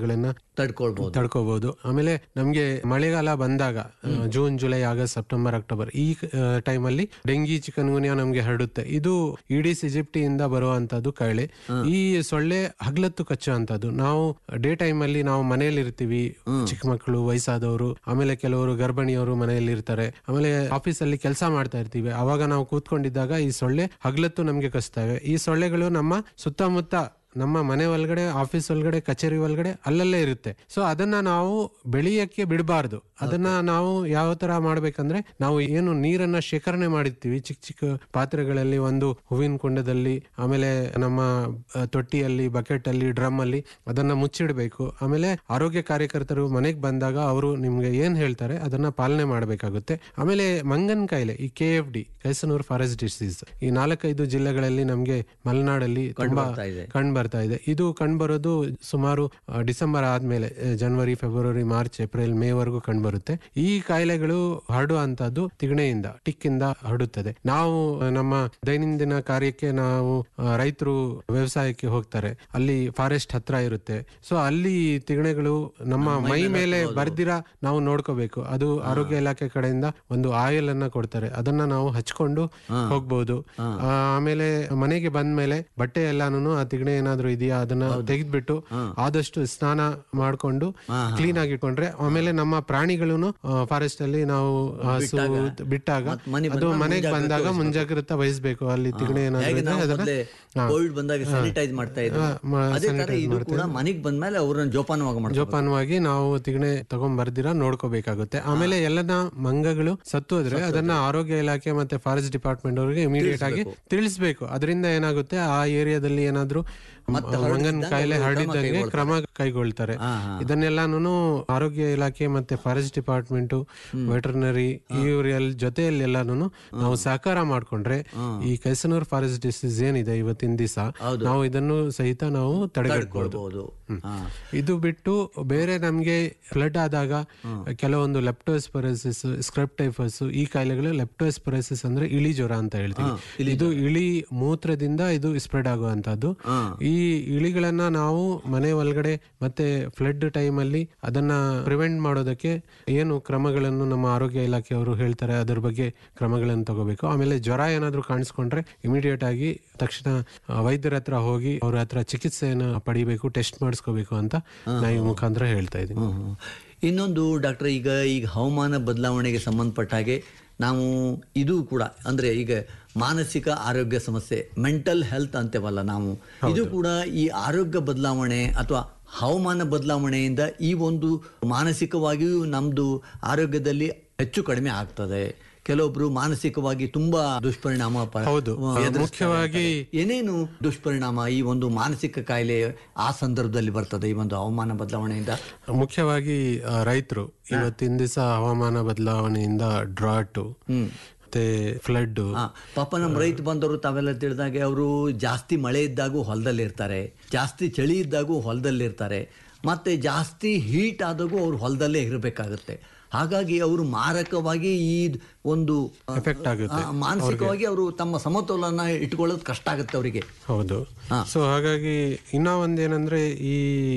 ತಡ್ಕೊಳ್ಬಹುದು ತಡ್ಕೋಬಹುದು ಆಮೇಲೆ ನಮ್ಗೆ ಮಳೆಗಾಲ ಬಂದಾಗ ಆ, June July August September October ಈ ಟೈಮಲ್ಲಿ ಡೆಂಗಿ ಚಿಕನ್ ಗುನಿಯಾ ನಮ್ಗೆ ಹರಡುತ್ತೆ ಇದು ಈಡಿಸ್ ಇಜಿಪ್ಟಿಯಿಂದ ಬರುವಂತದ್ದು ಕಾಯಿಲೆ ಈ ಸೊಳ್ಳೆ ಹಗ್ಲತ್ತು ಕಚ್ಚುವಂತದ್ದು ನಾವು ಡೇ ಟೈಮ್ ಅಲ್ಲಿ ನಾವು ಮನೆಯಲ್ಲಿ ಇರ್ತೀವಿ ಚಿಕ್ಕ ಮಕ್ಕಳು ವಯಸ್ಸಾದವರು ಆಮೇಲೆ ಕೆಲವರು ಗರ್ಭಿಣಿಯವರು ಮನೆಯಲ್ಲಿ ಇರ್ತಾರೆ ಆಮೇಲೆ ಆಫೀಸ್ ಅಲ್ಲಿ ಕೆಲಸ ಮಾಡ್ತಾ ಇರ್ತೀವಿ ಅವಾಗ ನಾವು ಕೂತ್ಕೊಂಡಿದ್ದಾಗ ಈ ಸೊಳ್ಳೆ ಹಗ್ಲತ್ತು ನಮ್ಗೆ ಕಚ್ತವೆ ಈ ಸೊಳ್ಳೆಗಳು ನಮ್ಮ ಸುತ್ತಮುತ್ತ ನಮ್ಮ ಮನೆ ಒಳಗಡೆ ಆಫೀಸ್ ಒಳಗಡೆ ಕಚೇರಿ ಒಳಗಡೆ ಅಲ್ಲಲ್ಲೇ ಇರುತ್ತೆ ಸೊ ಅದನ್ನ ನಾವು ಬೆಳೆಯಕ್ಕೆ ಬಿಡಬಾರ್ದು ಅದನ್ನ ನಾವು ಯಾವ ತರ ಮಾಡ್ಬೇಕಂದ್ರೆ ನಾವು ಏನು ನೀರನ್ನ ಶೇಖರಣೆ ಮಾಡಿರ್ತೀವಿ ಚಿಕ್ಕ ಚಿಕ್ಕ ಪಾತ್ರೆಗಳಲ್ಲಿ ಒಂದು ಹೂವಿನ ಕುಂಡದಲ್ಲಿ ಆಮೇಲೆ ನಮ್ಮ ಆ, ತೊಟ್ಟಿಯಲ್ಲಿ ಬಕೆಟ್ ಅಲ್ಲಿ ಡ್ರಮ್ ಅಲ್ಲಿ ಅದನ್ನ ಮುಚ್ಚಿಡಬೇಕು ಆಮೇಲೆ ಆರೋಗ್ಯ ಕಾರ್ಯಕರ್ತರು ಮನೆಗೆ ಬಂದಾಗ ಅವರು ನಿಮ್ಗೆ ಏನ್ ಹೇಳ್ತಾರೆ ಅದನ್ನ ಪಾಲನೆ ಮಾಡಬೇಕಾಗುತ್ತೆ ಆಮೇಲೆ ಮಂಗನ್ ಕಾಯಿಲೆ ಈ K F D Kyasanur forest disease ಈ ನಾಲ್ಕೈದು ಜಿಲ್ಲೆಗಳಲ್ಲಿ ನಮ್ಗೆ ಮಲೆನಾಡಲ್ಲಿ ತುಂಬಾ ಬರ್ತಾ ಇದೆ. ಕಂಡು ಬರ್ತಾ ಇದೆ ಇದು ಕಂಡು ಬರೋದು ಸುಮಾರು ಆ, ಡಿಸೆಂಬರ್ ಆದ್ಮೇಲೆ ಆ, ಜನವರಿ ಫೆಬ್ರವರಿ ಮಾರ್ಚ್ ಏಪ್ರಿಲ್ ಮೇ ವರೆಗೂ ಕಂಡು ಬರುತ್ತೆ ಈ ಕಾಯಿಲೆಗಳು ಹರಡುವಂತದ್ದು ತಿಗಣೆಯಿಂದ ಟಿಕ್ಕಿಂದ ಹರಡುತ್ತದೆ ನಾವು ಆ, ನಮ್ಮ ದೈನಂದಿನ ಕಾರ್ಯಕ್ಕೆ ನಾವು ರೈತರು ವ್ಯವಸಾಯಕ್ಕೆ ಹೋಗ್ತಾರೆ ಅಲ್ಲಿ ಫಾರೆಸ್ಟ್ ಹತ್ರ ಇರುತ್ತೆ ಸೊ ಅಲ್ಲಿ ತಿಗಣೆಗಳು ನಮ್ಮ ಮೈ ಮೇಲೆ ಬರ್ದಿರ ನಾವು ನೋಡ್ಕೋಬೇಕು ಅದು ಆರೋಗ್ಯ ಇಲಾಖೆ ಕಡೆಯಿಂದ ಒಂದು ಆಯಿಲ್ ಅನ್ನ ಕೊಡ್ತಾರೆ ಅದನ್ನ ನಾವು ಹಚ್ಕೊಂಡು ಹೋಗ್ಬೋದು ಆ, ಆಮೇಲೆ ಮನೆಗೆ ಬಂದ್ಮೇಲೆ ಬಟ್ಟೆ ಎಲ್ಲಾನು ಆ ತಿಗಣೆ ಏನಾದ್ರು ಇದೆಯಾ ಅದನ್ನ ತೆಗೆದ್ಬಿಟ್ಟು ಆದಷ್ಟು ಸ್ನಾನ ಮಾಡ್ಕೊಂಡು ಕ್ಲೀನ್ ಆಗಿ ಇಟ್ಕೊಂಡ್ರೆ ಆಮೇಲೆ ನಮ್ಮ ಪ್ರಾಣಿಗಳನ್ನು ಫಾರೆಸ್ಟ್ ಅಲ್ಲಿ ನಾವು ಹಸು ಬಿಟ್ಟಾಗ ಮತ್ತ್ ಮನೆಗ್ ಅದು ಬಂದಾಗ ಮನೆಗೆ ಬಂದಾಗ ಮುಂಜಾಗ್ರತೆ ವಹಿಸ್ಬೇಕು ಅಲ್ಲಿ ತಿಗಣೆ ಏನಾದ್ರು ಹೇಗೆ ಇದ್ರೆ ನಾವು ಅದನ್ನ ಮೊದ್ಲೇ ಹಾ. ಕೋವಿಡ್ ಬಂದಾಗ ಸ್ಯಾನಿಟೈಸ್ ಮಾಡ್ತಾ ಇದ್ರು ಹಾ, ಮ- ಅದೇ ತರ sanitize ಇದು ಮಾಡ್ತಾ ಕೂಡ ಮನೆಗ್ ಬಂದ್ಮೇಲೆ ಅವ್ರನ್ನ ಜೋಪಾನವಾಗಿ ಮಾಡ್ತಾರೆ ಜೋಪಾನವಾಗಿ ನಾವು ತಿಗಣೆ ತಗೊಂಡ್ ಬರ್ದಿರ ನೋಡ್ಕೋಬೇಕಾಗುತ್ತೆ ಆಮೇಲೆ ಎಲ್ಲನ ಮಂಗಗಳು ಸತ್ತು ಹೋದ್ರೆ ಅದನ್ನ ಆರೋಗ್ಯ ಇಲಾಖೆ ಮತ್ತೆ ಫಾರೆಸ್ಟ್ ಡಿಪಾರ್ಟ್ಮೆಂಟ್ ಅವರಿಗೆ ಇಮಿಡಿಯೇಟ್ ಆಗಿ ತಿಳಿಸ್ಬೇಕು ಅದರಿಂದ ಏನಾಗುತ್ತೆ ಆ ಏರಿಯಾದಲ್ಲಿ ಏನಾದ್ರೂ ಮತ್ತೆ ಮಂಗನ್ ಹರಡಿದ್ದಂಗೆ ಕಾಯಿಲೆ ಅವರು ಕ್ರಮ ಹರಡಿದ್ದಂಗೆ ಕೈಗೊಳ್ತಾರೆ. ಕ್ರಮ ಕೈಗೊಳ್ತಾರೆ ಹಾ, ಹಾ. ಇದನ್ನೆಲ್ಲಾನು ಆರೋಗ್ಯ ಇಲಾಖೆ ಮತ್ತೆ ಫಾರೆಸ್ಟ್ ಡಿಪಾರ್ಟ್ಮೆಂಟ್ ವೆಟರ್ನರಿ ಇವರ ಜೊತೆಯಲ್ಲಿ ಎಲ್ಲಾನು ನಾವು ಸಹಕಾರ ಮಾಡ್ಕೊಂಡ್ರೆ ಈ ಕೈಸನೂರ್ ಫಾರೆಸ್ಟ್ ಡಿಸೀಸ್ ಏನಿದೆ ಇವತ್ತಿನ ದಿವಸ ನಾವು ಇದನ್ನು ಸಹಿತ ನಾವು ತಡೆಗಟ್ಟಬಹುದು ತಡ್ಕೊಳ್ಬಹುದು ಹಾ. ಇದು ಬಿಟ್ಟು ಬೇರೆ ನಮ್ಗೆ ಫ್ಲಡ್ ಆದಾಗ ಕೆಲವೊಂದು ಲೆಪ್ಟೋಸ್ಪರಸಿಸ್ ಸ್ಕ್ರಪ್ಟೈಫಸ್ ಈ ಕಾಯಿಲೆಗಳು ಲೆಪ್ಟೋಸ್ಪರಸಿಸ್ ಅಂದ್ರೆ ಇಳಿ ಜ್ವರ ಅಂತ ಹೇಳ್ತೀವಿ ಇದು ಇಳಿ ಮೂತ್ರದಿಂದ ಇದು ಸ್ಪ್ರೆಡ್ ಆಗುವಂತದ್ದು ಈ ಇಳಿಗಳನ್ನ ನಾವು ಮನೆ ಒಳಗಡೆ ಮತ್ತೆ ಫ್ಲಡ್ ಟೈಮ್ ಅಲ್ಲಿ ಅದನ್ನ ಪ್ರಿವೆಂಟ್ ಮಾಡೋದಕ್ಕೆ ಏನು ಕ್ರಮಗಳನ್ನು ನಮ್ಮ ಆರೋಗ್ಯ ಇಲಾಖೆಯವರು ಹೇಳ್ತಾರೆ ಅದ್ರ ಬಗ್ಗೆ ಕ್ರಮಗಳನ್ನು ತಗೋಬೇಕು ಆಮೇಲೆ ಜ್ವರ ಏನಾದ್ರೂ ಕಾಣಿಸ್ಕೊಂಡ್ರೆ ಇಮಿಡಿಯೇಟ್ ಆಗಿ ತಕ್ಷಣ ಆ, ವೈದ್ಯರ ಹತ್ರ ಹೋಗಿ ಅವ್ರ ಹತ್ರ ಚಿಕಿತ್ಸೆಯನ್ನು ಪಡಿಬೇಕು ಟೆಸ್ಟ್ ಮಾಡಿಸ್ಕೋಬೇಕು ಅಂತ ನಾವು ಈ ಮುಖಾಂತರ ಹೇಳ್ತಾ ಇದ್ದೀನಿ ಹ್ಮ್, ಹ್ಮ್. ಇನ್ನೊಂದು ಡಾಕ್ಟರ್ ಈಗ ಈಗ ಹವಾಮಾನ ಬದಲಾವಣೆಗೆ ಸಂಬಂಧಪಟ್ಟ ಹಾಗೆ ನಾವು ಇದು ಕೂಡ ಅಂದ್ರೆ ಈಗ ಮಾನಸಿಕ ಆರೋಗ್ಯ ಸಮಸ್ಯೆ ಮೆಂಟಲ್ ಹೆಲ್ತ್ ಅಂತೇವಲ್ಲ ನಾವು ಇದು ಕೂಡ ಈ ಆರೋಗ್ಯ ಬದಲಾವಣೆ ಅಥವಾ ಹವಾಮಾನ ಬದಲಾವಣೆಯಿಂದ ಈ ಒಂದು ಮಾನಸಿಕವಾಗಿಯೂ ನಮ್ದು ಆರೋಗ್ಯದಲ್ಲಿ ಹೆಚ್ಚು ಕಡಿಮೆ ಆಗ್ತದೆ ಕೆಲವೊಬ್ರು ಮಾನಸಿಕವಾಗಿ ತುಂಬಾ ದುಷ್ಪರಿಣಾಮ ಪ- ಹೌದು. ಎದುರಿಸ್ತಾ ಮುಖ್ಯವಾಗಿ- ಇರ್ತಾರೆ. ಏನೇನು ದುಷ್ಪರಿಣಾಮ ಈ ಒಂದು ಮಾನಸಿಕ ಕಾಯಿಲೆ ಆ ಸಂದರ್ಭದಲ್ಲಿ ಬರ್ತದೆ ಈ ಒಂದು ಹವಾಮಾನ ಬದಲಾವಣೆಯಿಂದ ಮುಖ್ಯವಾಗಿ ರೈತರು ಇವತ್ತಿನ ದಿವಸ ಹವಾಮಾನ ಬದಲಾವಣೆಯಿಂದ ಡ್ರಾಟು ಮತ್ತೆ ಫ್ಲಡ್ ಆ, ಪಾಪ ನಮ್ಮ ರೈತ ಬಂದವರು ತಾವೆಲ್ಲ ತಿಳಿದಾಗೆ ಅವರು ಜಾಸ್ತಿ ಮಳೆ ಇದ್ದಾಗೂ ಹೊಲದಲ್ಲಿ ಇರ್ತಾರೆ ಜಾಸ್ತಿ ಚಳಿ ಇದ್ದಾಗೂ ಹೊಲದಲ್ಲಿ ಇರ್ತಾರೆ ಮತ್ತೆ ಜಾಸ್ತಿ ಹೀಟ್ ಆದಾಗೂ ಅವ್ರು ಹೊಲದಲ್ಲೇ ಇರಬೇಕಾಗುತ್ತೆ ಹಾಗಾಗಿ ಅವರು ಮಾರಕವಾಗಿ ಈ ಒಂದು ಆ, Effect ಆಗುತ್ತೆ ಆ, ಮಾನಸಿಕವಾಗಿ ಅವರು ತಮ್ಮ ಸಮತೋಲನ ಇಟ್ಕೊಳ್ಳೋದು ಕಷ್ಟ ಆಗುತ್ತೆ ಅವರಿಗೆ ಹೌದು ಸೊ ಹಾಗಾಗಿ ಇನ್ನ ಒಂದೇನಂದ್ರೆ ಈ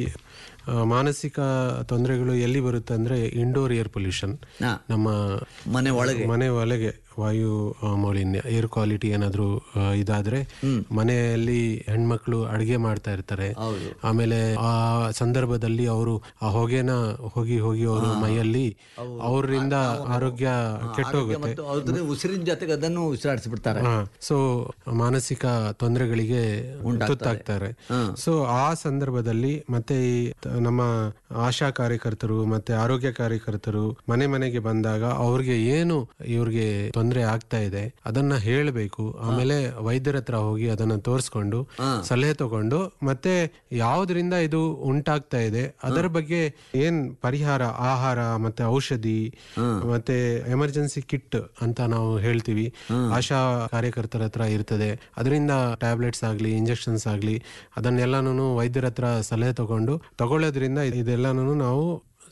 ಆ, ಮಾನಸಿಕ ತೊಂದರೆಗಳು ಎಲ್ಲಿ ಬರುತ್ತೆ ಅಂದ್ರೆ ಇಂಡೋರ್ ಏರ್ ಪೊಲ್ಯೂಷನ್ ಹಾ. ನಮ್ಮ ಮನೆ ಒಳಗೆ ಮನೆ ಒಳಗೆ ವಾಯು ಆ, ಮಾಲಿನ್ಯ ಏರ್ ಕ್ವಾಲಿಟಿ ಏನಾದ್ರೂ ಆ, ಇದಾದ್ರೆ ಮನೆಯಲ್ಲಿ ಹೆಣ್ಮಕ್ಳು ಅಡಿಗೆ ಮಾಡ್ತಾ ಇರ್ತಾರೆ ಆಮೇಲೆ ಆ ಸಂದರ್ಭದಲ್ಲಿ ಅವರು ಆ ಹೊಗೆನ ಹೋಗಿ ಹೋಗಿ ಅವರು ಮೈಯಲ್ಲಿ ಅವರಿಂದ ಆರೋಗ್ಯ ಕೆಟ್ಟೋಗುತ್ತೆ ಮತ್ತು ಅದ್ರ ಉಸಿರಿನ ಜೊತೆಗೆ ಅದನ್ನು ಉಸಿರಾಡಿಸ್ಬಿಡ್ತಾರೆ ಸೊ ಮಾನಸಿಕ ತೊಂದರೆಗಳಿಗೆ ತುತ್ತಾಗ್ತಾರೆ ಸೊ ಆ ಸಂದರ್ಭದಲ್ಲಿ ಮತ್ತೆ ಈ ತ- ನಮ್ಮ ಆಶಾ ಕಾರ್ಯಕರ್ತರು ಮತ್ತೆ ಆರೋಗ್ಯ ಕಾರ್ಯಕರ್ತರು ಮನೆ ಮನೆಗೆ ಬಂದಾಗ ಅವ್ರಿಗೆ ಏನು ಇವ್ರಿಗೆ ತೊಂದರೆ ಆಗ್ತಾ ಇದೆ ಅದನ್ನ ಹೇಳಬೇಕು ಆಮೇಲೆ ವೈದ್ಯರ ಹತ್ರ ಹೋಗಿ ಅದನ್ನ ತೋರಿಸ್ಕೊಂಡು ಸಲಹೆ ತಗೊಂಡು ಮತ್ತೆ ಯಾವ್ದ್ರಿಂದ ಇದು ಉಂಟಾಗ್ತಾ ಇದೆ ಅದರ ಬಗ್ಗೆ ಏನ್ ಪರಿಹಾರ ಆಹಾರ ಮತ್ತೆ ಔಷಧಿ ಮತ್ತೆ ಎಮರ್ಜೆನ್ಸಿ ಕಿಟ್ ಅಂತ ನಾವು ಹೇಳ್ತೀವಿ ಆಶಾ ಕಾರ್ಯಕರ್ತರ ಹತ್ರ ಇರ್ತದೆ ಅದರಿಂದ ಟ್ಯಾಬ್ಲೆಟ್ಸ್ ಆಗ್ಲಿ ಇಂಜೆಕ್ಷನ್ಸ್ ಆಗ್ಲಿ ಅದನ್ನೆಲ್ಲಾನು ವೈದ್ಯರ ಹತ್ರ ಸಲಹೆ ತಗೊಂಡು ತಗೊಳ್ಳೋದ್ರಿಂದ ಇದೆಲ್ಲಾನು ನಾವು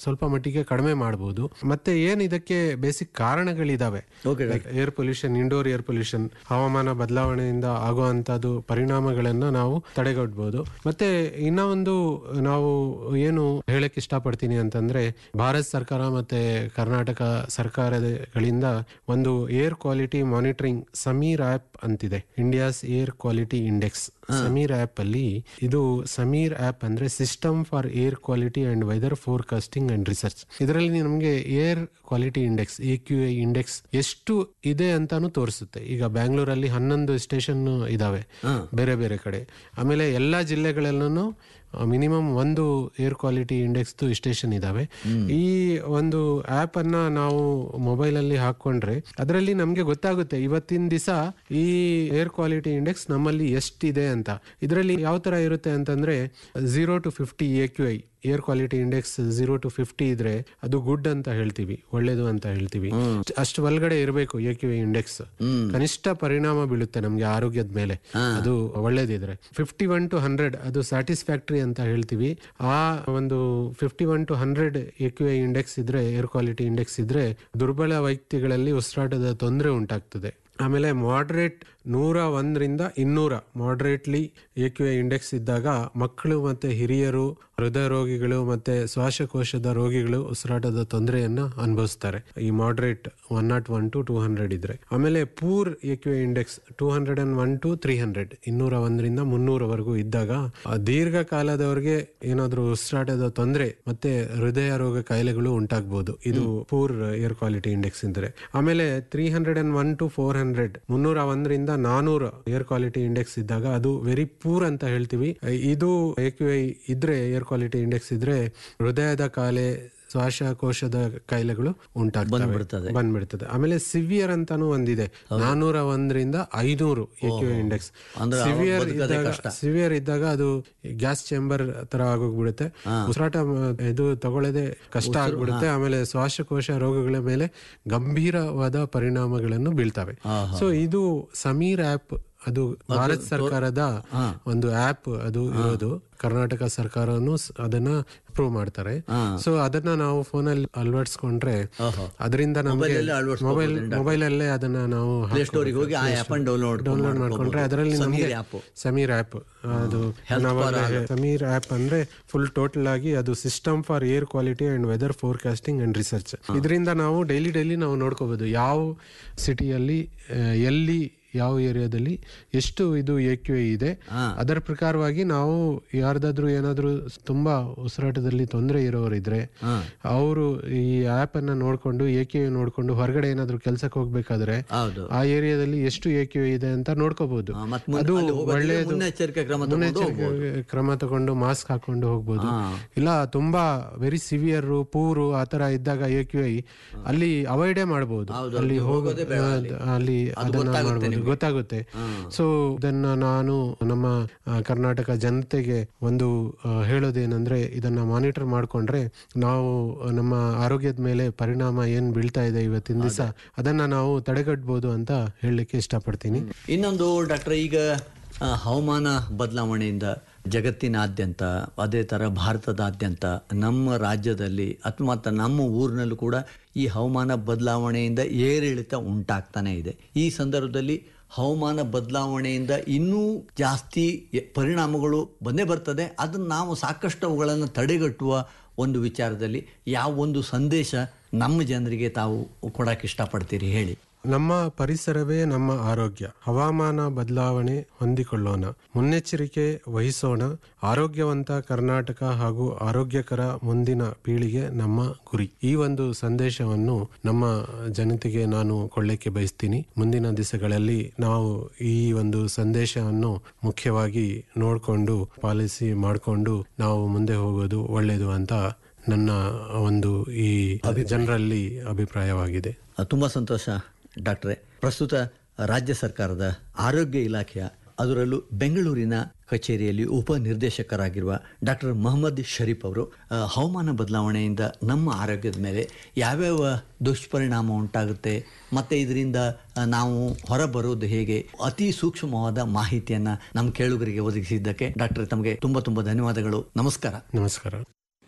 ಸ್ವಲ್ಪ ಮಟ್ಟಿಗೆ ಕಡಿಮೆ ಮಾಡಬಹುದು ಮತ್ತೆ ಏನ್ ಇದಕ್ಕೆ ಬೇಸಿಕ್ ಕಾರಣಗಳಿದಾವೆ Okay, air pollution indoor air pollution ಹವಾಮಾನ ಬದಲಾವಣೆಯಿಂದ ಆಗುವಂತದ್ದು ಪರಿಣಾಮಗಳನ್ನ ನಾವು ತಡೆಗಟ್ಟಬಹುದು ಮತ್ತೆ ಇನ್ನ ಒಂದು ನಾವು ಏನು ಹೇಳಕ್ ಇಷ್ಟಪಡ್ತೀನಿ ಅಂತಂದ್ರೆ ಭಾರತ ಸರ್ಕಾರ ಮತ್ತೆ ಕರ್ನಾಟಕ ಸರ್ಕಾರಗಳಿಂದ ಒಂದು air quality monitoring Sameer app ಅಂತಿದೆ India's air quality index Sameer app ಅಲ್ಲಿ ಇದು ಸಮೀರ್ ಆಪ್ ಅಂದ್ರೆ system for air quality and weather forecasting and research ಇದರಲ್ಲಿ ನಮಗೆ air quality index A Q I index ಎಷ್ಟು ಇದೆ ಅಂತಾನು ತೋರಿಸುತ್ತೆ ಈಗ ಬ್ಯಾಂಗ್ಳೂರಲ್ಲಿ ಹನ್ನೊಂದು ಸ್ಟೇಷನ್ ಇದಾವೆ ಬೇರೆ ಬೇರೆ ಕಡೆ ಆಮೇಲೆ ಎಲ್ಲಾ ಜಿಲ್ಲೆಗಳಲ್ಲೂ ಮಿನಿಮಮ್ ಒಂದು ಏರ್ ಕ್ವಾಲಿಟಿ ಇಂಡೆಕ್ಸ್ ಸ್ಟೇಷನ್ ಇದಾವೆ ಈ ಒಂದು ಆಪ್ ಅನ್ನ ನಾವು ಮೊಬೈಲ್ ಅಲ್ಲಿ ಹಾಕೊಂಡ್ರೆ ಅದರಲ್ಲಿ ನಮ್ಗೆ ಗೊತ್ತಾಗುತ್ತೆ ಇವತ್ತಿನ ದಿವಸ ಈ ಏರ್ ಕ್ವಾಲಿಟಿ ಇಂಡೆಕ್ಸ್ ನಮ್ಮಲ್ಲಿ ಎಷ್ಟಿದೆ ಅಂತ ಇದರಲ್ಲಿ ಯಾವ ತರ ಇರುತ್ತೆ ಅಂತಂದ್ರೆ zero to fifty A Q I air quality index zero to fifty ಇದ್ರೆ ಅದು ಗುಡ್ ಅಂತ ಹೇಳ್ತೀವಿ ಒಳ್ಳೇದು ಅಂತ ಹೇಳ್ತೀವಿ ಅಷ್ಟು ಒಳಗಡೆ ಇರಬೇಕು ಎ ಕ್ಯೂ ಇಂಡೆಕ್ಸ್ ಕನಿಷ್ಠ ಪರಿಣಾಮ ಬೀಳುತ್ತೆ ನಮ್ಗೆ ಆರೋಗ್ಯದ ಮೇಲೆ ಅದು ಒಳ್ಳೇದಿದ್ರೆ ಫಿಫ್ಟಿ ಒನ್ ಟು ಹಂಡ್ರೆಡ್ ಅದು ಸ್ಯಾಟಿಸ್ಫ್ಯಾಕ್ಟರಿ ಅಂತ ಹೇಳ್ತೀವಿ ಆ ಒಂದು fifty one to hundred A Q I index ಇದ್ರೆ ಏರ್ ಕ್ವಾಲಿಟಿ ಇಂಡೆಕ್ಸ್ ಇದ್ರೆ ದುರ್ಬಲ ವ್ಯಕ್ತಿಗಳಲ್ಲಿ ಉಸಿರಾಟದ ತೊಂದರೆ ಉಂಟಾಗ್ತದೆ ಆಮೇಲೆ ಮಾಡ್ರೇಟ್ ನೂರ ಒಂದರಿಂದ ಇನ್ನೂರ moderately A Q I index ಇದ್ದಾಗ ಮಕ್ಕಳು ಮತ್ತೆ ಹಿರಿಯರು ಹೃದಯ ರೋಗಿಗಳು ಮತ್ತೆ ಶ್ವಾಸಕೋಶದ ರೋಗಿಗಳು ಉಸಿರಾಟದ ತೊಂದರೆಯನ್ನ ಅನುಭವಿಸ್ತಾರೆ ಈ moderate one not one to two hundred ಇದ್ರೆ ಆಮೇಲೆ poor A Q I index two hundred and one to three hundred ಇನ್ನೂರ ಒಂದರಿಂದ ಮುನ್ನೂರವರೆಗೂ ಇದ್ದಾಗ ಆ ದೀರ್ಘಕಾಲದವರೆಗೆ ಏನಾದ್ರೂ ಉಸಿರಾಟದ ತೊಂದರೆ ಮತ್ತೆ ಹೃದಯ ರೋಗ ಕಾಯಿಲೆಗಳು ಉಂಟಾಗಬಹುದು ಇದು ಪೂರ್ ಏರ್ ಕ್ವಾಲಿಟಿ ಇಂಡೆಕ್ಸ್ ಇದ್ರೆ ಆಮೇಲೆ three hundred and one to four hundred ಮುನ್ನೂರ ಒಂದರಿಂದ ನಾನೂರ ಏರ್ ಕ್ವಾಲಿಟಿ ಇಂಡೆಕ್ಸ್ ಇದ್ದಾಗ ಅದು ವೆರಿ ಪೂರ್ ಅಂತ ಹೇಳ್ತೀವಿ ಇದು ಎ ಕ್ಯೂ ಐ ಇದ್ರೆ ಏರ್ ಕ್ವಾಲಿಟಿ ಇಂಡೆಕ್ಸ್ ಇದ್ರೆ ಹೃದಯದ ಕಾಯಿಲೆ ಶ್ವಾಸಕೋಶದ ಕಾಯಿಲೆಗಳು ಉಂಟಾಗ್ತವೆ ಬಂದ್ಬಿಡ್ತದೆ. ಬಂದ್ಬಿಡ್ತದೆ ಆಮೇಲೆ ಸಿವಿಯರ್ ಅಂತಾನು ಒಂದಿದೆ ನಾನೂರ ಒಂದರಿಂದ ಐನೂರು ಎ ಕ್ಯೂ ಇಂಡೆಕ್ಸ್ ಅಂದ್ರೆ ಅವಾಗ ಸಿವಿಯರ್ ಬದುಕೋದೇ ಇದ್ದಾಗ ಕಷ್ಟ. ಸಿವಿಯರ್ ಇದ್ದಾಗ ಅದು ಗ್ಯಾಸ್ ಚೇಂಬರ್ ತರ ಆಗೋಗ್ಬಿಡುತ್ತೆ ಉಸಿರಾಟ ಮ- ಇದು ತಗೊಳ್ಳೋದೇ ಕಷ್ಟ ಆಗ್ಬಿಡುತ್ತೆ ಆಮೇಲೆ ಶ್ವಾಸಕೋಶ ರೋಗಗಳ ಮೇಲೆ ಗಂಭೀರವಾದ ಪರಿಣಾಮಗಳನ್ನು ಬೀಳ್ತವೆ ಸೊ ಇದು ಸಮೀರ್ ಆಪ್ ಅದು ಭಾರತ ಸರ್ಕಾರದ ಒಂದು ಆಪ್ ಅದು ಇರೋದು ಕರ್ನಾಟಕ ಸರ್ಕಾರನು ಸ್- ಅದನ್ನ ಅಪ್ರೂವ್ ಮಾಡ್ತಾರೆ ಸೊ ಅದನ್ನ ನಾವು ಫೋನಲ್ಲಿ ಅಳವಡಿಸ್ಕೊಂಡ್ರೆ ಅದರಿಂದ ನಮಗೆ ಮೊಬೈಲಲ್ಲೇ ಅಳವಡಿಸ್ಕೊಬೋದು ಮೊಬೈಲ್ ಡಾಕ್ಟ್ರೆ. ಮೊಬೈಲ್ ಅಲ್ಲೇ ಅದನ್ನ ನಾವು ಪ್ಲೇ ಸ್ಟೋರಿಗೆ ಹೋಗಿ ಆ ಆಪ್ ಅನ್ನು ಡೌನ್ಲೋಡ್ ಡೌನ್ಲೋಡ್ ಮಾಡ್ಕೊಂಡ್ರೆ ಅದರಲ್ಲಿ ನಮಗೆ ಸಮೀರ್ ಆಪ್ ಸಮೀರ್ ಆಪ್ ಅದು Health ನಾವಾಗ್ಲೇ for all. ಸಮೀರ್ ಆಪ್ ಅಂದ್ರೆ ಫುಲ್ ಟೋಟಲ್ ಆಗಿ ಅದು system for air quality and weather forecasting and research ಇದರಿಂದ ನಾವು ಡೈಲಿ ಡೈಲಿ ನಾವು ನೋಡ್ಕೋಬಹುದು ಯಾವ ಸಿಟಿಯಲ್ಲಿ ಎಲ್ಲಿ ಯಾವ ಏರಿಯಾದಲ್ಲಿ ಎಷ್ಟು ಇದು ಎ ಕ್ಯೂ ಇದೆ ಅದರ ಪ್ರಕಾರವಾಗಿ ನಾವು ಯಾರ್ದಾದ್ರೂ ಏನಾದ್ರೂ ತುಂಬಾ ಉಸಿರಾಟದಲ್ಲಿ ತೊಂದರೆ ಇರೋರು ಇದ್ರೆ ಅವರು ಈ ಆಪ್ ಅನ್ನ ನೋಡ್ಕೊಂಡು ಎ ಕ್ಯೂ ನೋಡ್ಕೊಂಡು ಹೊರಗಡೆ ಏನಾದ್ರೂ ಕೆಲ್ಸಕ್ಕೆ ಹೋಗ್ಬೇಕಾದ್ರೆ ಹೌದು ಆ ಏರಿಯಾದಲ್ಲಿ ಎಷ್ಟು ಎ ಕ್ಯೂ ಇದೆ ಅಂತ ನೋಡ್ಕೋಬಹುದು ಆ, ಮತ್ತ್ ಮುಂದೆ ಅದು ಅಲ್ಲಿ ಹೋಗೋದಿದ್ರೆ ಒಳ್ಳೆಯದು ಮುನ್ನೆಚ್ಚರಿಕೆ ಕ್ರಮ ತಗೊಂಡು ಮುನ್ನೆಚ್ಚರಿಕೆ ಕ್ರಮ ತಗೊಂಡು ಮಾಸ್ಕ್ ಹಾಕೊಂಡು ಹೋಗ್ಬೋದು ಇಲ್ಲ ತುಂಬಾ ವೆರಿ ಸಿವಿಯರ್ ಪೂರು ಆತರ ಇದ್ದಾಗ ಎ ಕ್ಯೂ ಐ ಅಲ್ಲಿ ಅವಾಯ್ಡೇ ಮಾಡಬಹುದು ಅಲ್ಲಿ ಹೋಗ ಅಲ್ಲಿ ಅದನ್ನ ಮಾಡಬಹುದು ಗೊತ್ತಾಗುತ್ತೆ ಸೊ ಇದನ್ನ ನಾನು ನಮ್ಮ ಆ, ಕರ್ನಾಟಕ ಜನತೆಗೆ ಒಂದು ಆ, ಹೇಳೋದೇನಂದ್ರೆ ಇದನ್ನ ಮಾನಿಟರ್ ಮಾಡ್ಕೊಂಡ್ರೆ ನಾವು ನಮ್ಮ ಆರೋಗ್ಯದ ಮೇಲೆ ಪರಿಣಾಮ ಏನ್ ಬೀಳ್ತಾ ಇದೆ ಇವತ್ತಿನ ದಿವಸ ಅದನ್ನ ನಾವು ತಡೆಗಟ್ಟಬಹುದು ಅಂತ ಹೇಳಲಿಕ್ಕೆ ಇಷ್ಟಪಡ್ತೀನಿ ಇನ್ನೊಂದು ಡಾಕ್ಟರ್ ಈಗ ಆ, ಹವಾಮಾನ ಬದಲಾವಣೆಯಿಂದ ಜಗತ್ತಿನಾದ್ಯಂತ ಅದೇ ಥರ ಭಾರತದಾದ್ಯಂತ ನಮ್ಮ ರಾಜ್ಯದಲ್ಲಿ ಅಥವಾ ಮತ್ತು ನಮ್ಮ ಊರಿನಲ್ಲೂ ಕೂಡ ಈ ಹವಾಮಾನ ಬದಲಾವಣೆಯಿಂದ ಏರಿಳಿತ ಉಂಟಾಗ್ತಾನೆ ಇದೆ ಈ ಸಂದರ್ಭದಲ್ಲಿ ಹವಾಮಾನ ಬದಲಾವಣೆಯಿಂದ ಇನ್ನೂ ಜಾಸ್ತಿ ಎ- ಪರಿಣಾಮಗಳು ಬಂದೇ ಬರ್ತದೆ ಅದನ್ನು ನಾವು ಸಾಕಷ್ಟು ಅವುಗಳನ್ನು ತಡೆಗಟ್ಟುವ ಒಂದು ವಿಚಾರದಲ್ಲಿ ಯಾವ ಒಂದು ಸಂದೇಶ ನಮ್ಮ ಜನರಿಗೆ ತಾವು ಕೊಡಕ್ಕೆ ಇಷ್ಟಪಡ್ತೀರಿ ಹೇಳಿ ನಮ್ಮ ಪರಿಸರವೇ ನಮ್ಮ ಆರೋಗ್ಯ ಹವಾಮಾನ ಬದಲಾವಣೆ ಹೊಂದಿಕೊಳ್ಳೋಣ ಮುನ್ನೆಚ್ಚರಿಕೆ ವಹಿಸೋಣ ಆರೋಗ್ಯವಂತ ಕರ್ನಾಟಕ ಹಾಗೂ ಆರೋಗ್ಯಕರ ಮುಂದಿನ ಪೀಳಿಗೆ ನಮ್ಮ ಗುರಿ ಈ ಒಂದು ಸಂದೇಶವನ್ನು ನಮ್ಮ ಜನತೆಗೆ ನಾನು ಕೊಳ್ಳಕ್ಕೆ ಬಯಸ್ತೀನಿ ಮುಂದಿನ ದಿವಸಗಳಲ್ಲಿ ನಾವು ಈ ಒಂದು ಸಂದೇಶವನ್ನು ಮುಖ್ಯವಾಗಿ ನೋಡಿಕೊಂಡು ಪಾಲಿಸಿ ಮಾಡಿಕೊಂಡು ನಾವು ಮುಂದೆ ಹೋಗೋದು ಒಳ್ಳೆಯದು ಅಂತ ನನ್ನ ಒಂದು ಈ ಜನರಲ್ಲಿ ಅಭಿಪ್ರಾಯವಾಗಿದೆ ಆ, ತುಂಬ ಸಂತೋಷ ಡಾಕ್ಟ್ರೆ ಪ್ರಸ್ತುತ ರಾಜ್ಯ ಸರ್ಕಾರದ ಆರೋಗ್ಯ ಇಲಾಖೆಯ ಅದರಲ್ಲೂ ಬೆಂಗಳೂರಿನ ಕಚೇರಿಯಲ್ಲಿ ಉಪನಿರ್ದೇಶಕರಾಗಿರುವ ಡಾಕ್ಟರ್ ಮೊಹಮ್ಮದ್ ಶರೀಫ್ ಅವರು ಆ, ಹವಾಮಾನ ಬದಲಾವಣೆಯಿಂದ ನಮ್ಮ ಆರೋಗ್ಯದ ಮೇಲೆ ಯಾವ್ಯಾವ ದುಷ್ಪರಿಣಾಮ ಉಂಟಾಗುತ್ತೆ ಮತ್ತು ಇದರಿಂದ ಆ, ನಾವು ಹೊರಬರೋದು ಹೇಗೆ ಅತಿ ಸೂಕ್ಷ್ಮವಾದ ಮಾಹಿತಿಯನ್ನು ನಮ್ಮ ಕೇಳುಗರಿಗೆ ಒದಗಿಸಿದ್ದಕ್ಕೆ ಡಾಕ್ಟರ್ ತಮಗೆ ತುಂಬ ತುಂಬ ಧನ್ಯವಾದಗಳು ನಮಸ್ಕಾರ ನಮಸ್ಕಾರ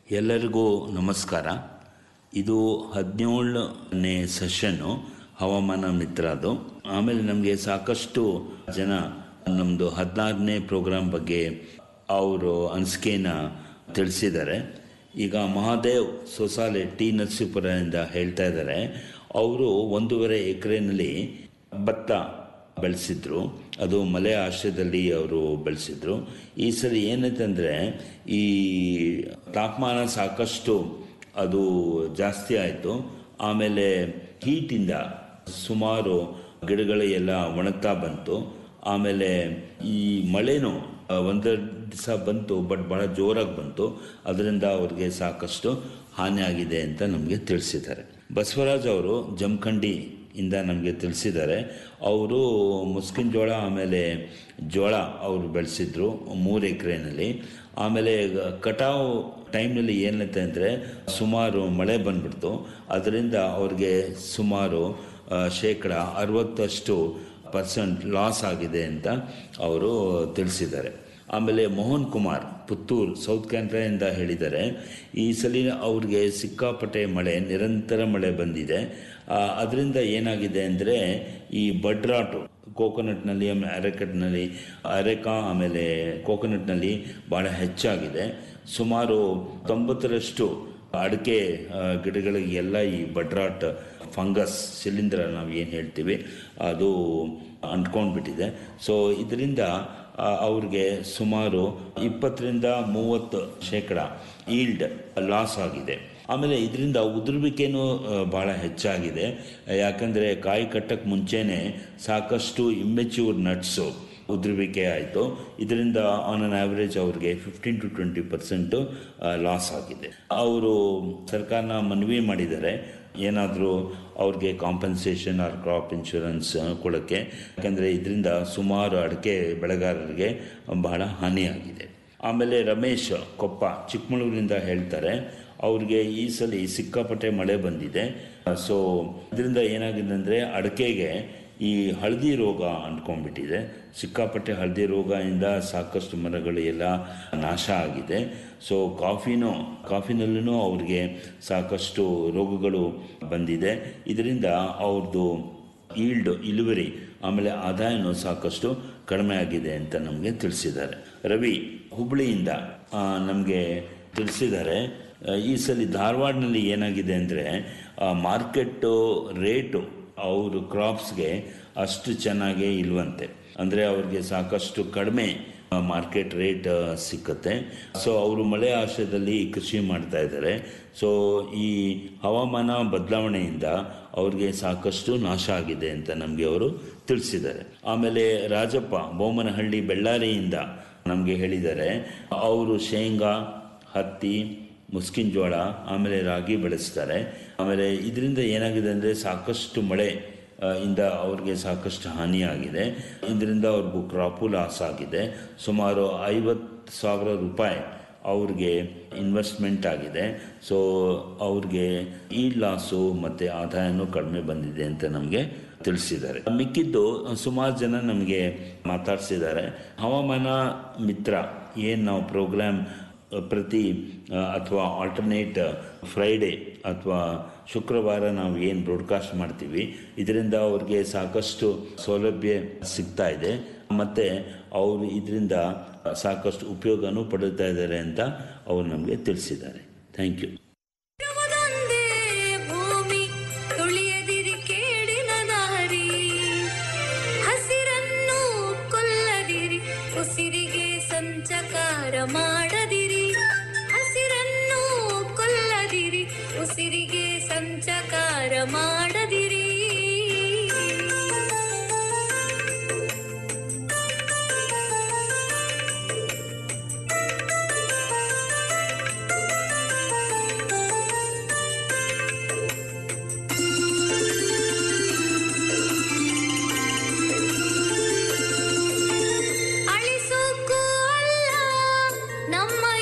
ಎಲ್ಲರಿಗೂ ನಮಸ್ಕಾರ ಇದು ಹದಿನೇಳನೇ ಸೆಷನ್ನು ಹವಾಮಾನ ಮಿತ್ರದು ಆಮೇಲೆ ನಮಗೆ ಸಾಕಷ್ಟು ಜನ ನಮ್ಮದು ಹದಿನಾರನೇ ಪ್ರೋಗ್ರಾಮ್ ಬಗ್ಗೆ ಅವರು ಅನಿಸಿಕೆನ ತಿಳಿಸಿದ್ದಾರೆ ಈಗ ಮಹಾದೇವ್ ಸೊಸಾಲೆ ಟಿ ನರಸೀಪುರದಿಂದ ಹೇಳ್ತಾ ಇದ್ದಾರೆ ಅವರು ಒಂದೂವರೆ ಎಕರೆನಲ್ಲಿ ಭತ್ತ ಬೆಳೆಸಿದ್ರು ಅದು ಮಲೆ ಆಶ್ರಯದಲ್ಲಿ ಅವರು ಬೆಳೆಸಿದ್ರು ಈ ಸರಿ ಏನಂತಂದರೆ ಈ ತಾಪಮಾನ ಸಾಕಷ್ಟು ಅದು ಜಾಸ್ತಿ ಆಯಿತು ಆಮೇಲೆ ಹೀಟಿಂದ ಸುಮಾರು ಗಿಡಗಳು ಎಲ್ಲ ಒಣಗ್ತಾ ಬಂತು ಆಮೇಲೆ ಈ ಮಳೆನೂ ಒಂದೆರಡು ದಿವಸ ಬಂತು ಬಟ್ ಭಾಳ ಜೋರಾಗಿ ಬಂತು ಅದರಿಂದ ಅವ್ರಿಗೆ ಸಾಕಷ್ಟು ಹಾನಿಯಾಗಿದೆ ಅಂತ ನಮಗೆ ತಿಳಿಸಿದ್ದಾರೆ ಬಸವರಾಜ್ ಅವರು ಜಮಖಂಡಿ ಇಂದ ನಮಗೆ ತಿಳಿಸಿದ್ದಾರೆ ಅವರು ಮುಸ್ಕಿನ ಜೋಳ ಆಮೇಲೆ ಜೋಳ ಅವರು ಬೆಳೆಸಿದ್ರು ಮೂರು ಎಕರೆನಲ್ಲಿ ಆಮೇಲೆ ಕಟಾವು ಟೈಮ್ನಲ್ಲಿ ಏನೈತೆ ಅಂದರೆ ಸುಮಾರು ಮಳೆ ಬಂದ್ಬಿಡ್ತು ಅದರಿಂದ ಅವ್ರಿಗೆ ಸುಮಾರು ಆ, ಶೇಕಡ ಅರವತ್ತಷ್ಟು ಪರ್ಸೆಂಟ್ ಲಾಸ್ ಆಗಿದೆ ಅಂತ ಅವರು ತಿಳಿಸಿದ್ದಾರೆ ಆಮೇಲೆ ಮೋಹನ್ ಕುಮಾರ್ ಪುತ್ತೂರು ಸೌತ್ ಕ್ಯಾನ್ರಾಯಿಂದ ಹೇಳಿದ್ದಾರೆ ಈ ಸಲ ಅವ್ರಿಗೆ ಸಿಕ್ಕಾಪಟ್ಟೆ ಮಳೆ ನಿರಂತರ ಮಳೆ ಬಂದಿದೆ ಅದರಿಂದ ಏನಾಗಿದೆ ಅಂದರೆ ಈ ಬಡ್ರಾಟು ಕೋಕೋನಟ್ನಲ್ಲಿ ಆಮೇಲೆ ಅರೆಕಟ್ನಲ್ಲಿ ಅರೆಕಾ ಆಮೇಲೆ ಕೋಕೋನಟ್ನಲ್ಲಿ ಭಾಳ ಹೆಚ್ಚಾಗಿದೆ ಸುಮಾರು ತೊಂಬತ್ತರಷ್ಟು ಅಡಿಕೆ ಆ, ಗಿಡಗಳಿಗೆಲ್ಲ ಈ ಬಡ್ರಾಟ್ ಫಂಗಸ್ ಶಿಲೀಂಧ್ರ ನಾವು ಏನು ಹೇಳ್ತೀವಿ ಅದು ಅಂಟ್ಕೊಂಡ್ಬಿಟ್ಟಿದೆ ಸೊ ಇದರಿಂದ ಆ, ಅವ್ರಿಗೆ ಸುಮಾರು ಇಪ್ಪತ್ತರಿಂದ ಮೂವತ್ತು ಶೇಕಡ ಈಲ್ಡ್ ಲಾಸ್ ಆಗಿದೆ ಆಮೇಲೆ ಇದರಿಂದ ಉದುರುವಿಕೆನೂ ಆ, ಭಾಳ ಹೆಚ್ಚಾಗಿದೆ ಯಾಕಂದರೆ ಕಾಯಿ ಕಟ್ಟಕ್ಕೆ ಮುಂಚೆನೇ ಸಾಕಷ್ಟು ಇಮ್ಮೆಚ್ಯೂರ್ ನಟ್ಸು ಉದುರುವಿಕೆ ಆಯಿತು ಇದರಿಂದ ಆನ್ ಅನ್ ಆವ್ರೇಜ್ ಅವ್ರಿಗೆ fifteen to twenty percent loss ಆಗಿದೆ ಅವರು ಸರ್ಕಾರನ ಮನವಿ ಮಾಡಿದ್ದಾರೆ ಏನಾದರೂ ಅವ್ರಿಗೆ ಕಾಂಪನ್ಸೇಷನ್ ಆರ್ ಕ್ರಾಪ್ ಇನ್ಶೂರೆನ್ಸ್ ಕೊಡೋಕ್ಕೆ ಯಾಕಂದರೆ ಇದರಿಂದ ಸುಮಾರು ಅಡಿಕೆ ಬೆಳೆಗಾರರಿಗೆ ಬಹಳ ಹಾನಿಯಾಗಿದೆ ಆಮೇಲೆ ರಮೇಶ್ ಕೊಪ್ಪ ಚಿಕ್ಕಮಗಳೂರಿನಿಂದ ಹೇಳ್ತಾರೆ ಅವ್ರಿಗೆ ಈ ಸಲ ಸಿಕ್ಕಾಪಟ್ಟೆ ಮಳೆ ಬಂದಿದೆ ಸೊ ಇದರಿಂದ ಏನಾಗಿದೆ ಅಂದರೆ ಅಡಿಕೆಗೆ ಈ ಹಳದಿ ರೋಗ ಅಂಟ್ಕೊಂಡ್ಬಿಟ್ಟಿದೆ ಸಿಕ್ಕಾಪಟ್ಟೆ ಹಳದಿ ರೋಗದಿಂದ ಸಾಕಷ್ಟು ಮರಗಳು ಎಲ್ಲ ನಾಶ ಆಗಿದೆ ಸೊ ಕಾಫಿನೂ ಕಾಫಿನಲ್ಲೂ ಅವ್ರಿಗೆ ಸಾಕಷ್ಟು ರೋಗಗಳು ಬಂದಿದೆ ಇದರಿಂದ ಅವ್ರದ್ದು ಈಲ್ಡ್ ಇಳುವರಿ ಆಮೇಲೆ ಆದಾಯನೂ ಸಾಕಷ್ಟು ಕಡಿಮೆ ಆಗಿದೆ ಅಂತ ನಮಗೆ ತಿಳಿಸಿದ್ದಾರೆ ರವಿ ಹುಬ್ಳಿಯಿಂದ ನಮಗೆ ತಿಳಿಸಿದ್ದಾರೆ ಆ, ಈ ಸಲ ಧಾರವಾಡನಲ್ಲಿ ಏನಾಗಿದೆ ಅಂದರೆ ಮಾರ್ಕೆಟ್ಟು ರೇಟು ಅವರು ಕ್ರಾಪ್ಸ್ಗೆ ಅಷ್ಟು ಚೆನ್ನಾಗೇ ಇಲ್ವಂತೆ ಅಂದರೆ ಅವ್ರಿಗೆ ಸಾಕಷ್ಟು ಕಡಿಮೆ ಮಾರ್ಕೆಟ್ ರೇಟ್ ಸಿಕ್ಕತ್ತೆ ಸೊ ಅವರು ಮಳೆ ಆಶ್ರಯದಲ್ಲಿ ಕೃಷಿ ಮಾಡ್ತಾ ಇದ್ದಾರೆ ಸೊ ಈ ಹವಾಮಾನ ಬದಲಾವಣೆಯಿಂದ ಅವ್ರಿಗೆ ಸಾಕಷ್ಟು ನಾಶ ಆಗಿದೆ ಅಂತ ನಮಗೆ ಅವರು ತಿಳಿಸಿದ್ದಾರೆ ಆಮೇಲೆ ರಾಜಪ್ಪ ಬೊಮ್ಮನಹಳ್ಳಿ ಬೆಳ್ಳಾರಿಯಿಂದ ನಮಗೆ ಹೇಳಿದ್ದಾರೆ ಅವರು ಶೇಂಗಾ ಹತ್ತಿ ಮುಸ್ಕಿನ ಜೋಳ ಆಮೇಲೆ ರಾಗಿ ಬೆಳೆಸ್ತಾರೆ ಆಮೇಲೆ ಇದರಿಂದ ಏನಾಗಿದೆ ಅಂದರೆ ಸಾಕಷ್ಟು ಮಳೆ ಆ, ಇಂದ ಅವ್ರಿಗೆ ಸಾಕಷ್ಟು ಹಾನಿಯಾಗಿದೆ ಇದರಿಂದ ಅವ್ರಿಗೂ ಕ್ರಾಪು ಲಾಸ್ ಆಗಿದೆ ಸುಮಾರು ಐವತ್ತು ಸಾವಿರ ರೂಪಾಯಿ ಅವ್ರಿಗೆ ಇನ್ವೆಸ್ಟ್ಮೆಂಟ್ ಆಗಿದೆ ಸೊ ಅವ್ರಿಗೆ ಈ ಲಾಸು ಮತ್ತು ಆದಾಯನೂ ಕಡಿಮೆ ಬಂದಿದೆ ಅಂತ ನಮಗೆ ತಿಳಿಸಿದ್ದಾರೆ ಮಿಕ್ಕಿದ್ದು ಸುಮಾರು ಜನ ನಮಗೆ ಮಾತಾಡಿಸಿದ್ದಾರೆ ಹವಾಮಾನ ಮಿತ್ರ ಏನು ನಾವು ಪ್ರೋಗ್ರಾಮ್ ಪ್ರತಿ ಅಥವಾ ಆಲ್ಟರ್ನೇಟ್ ಫ್ರೈಡೇ ಅಥವಾ ಶುಕ್ರವಾರ ನಾವು ಏನು ಬ್ರಾಡ್ಕಾಸ್ಟ್ ಮಾಡ್ತೀವಿ ಇದರಿಂದ ಅವ್ರಿಗೆ ಸಾಕಷ್ಟು ಸೌಲಭ್ಯ ಸಿಗ್ತಾ ಇದೆ ಮತ್ತು ಅವರು ಇದರಿಂದ ಸಾಕಷ್ಟು ಉಪಯೋಗನೂ ಪಡುತ್ತಾ ಇದ್ದಾರೆ ಅಂತ ಅವರು ನಮಗೆ ತಿಳಿಸಿದ್ದಾರೆ ಥ್ಯಾಂಕ್ ಯು ಇರುವುದೊಂದೇ ಭೂಮಿ ತುಳಿಯದಿರಿ ಕೇಡಿನ ದಾರಿ ಹಸಿರನ್ನು ಕೊಲ್ಲದಿರಿ ಉಸಿರಿಗೆ ಸಂಚಕಾರ ಮಾಡದಿರಿ ಹಸಿರನ್ನು ಕೊಲ್ಲದಿರಿ ಉಸಿರಿಗೆ ಸಂಚಕಾರ ಮಾಡದಿರಿ ಅಳಿಸೋಕ್ಕೂ ಅಲ್ಲ ನಮ್ಮ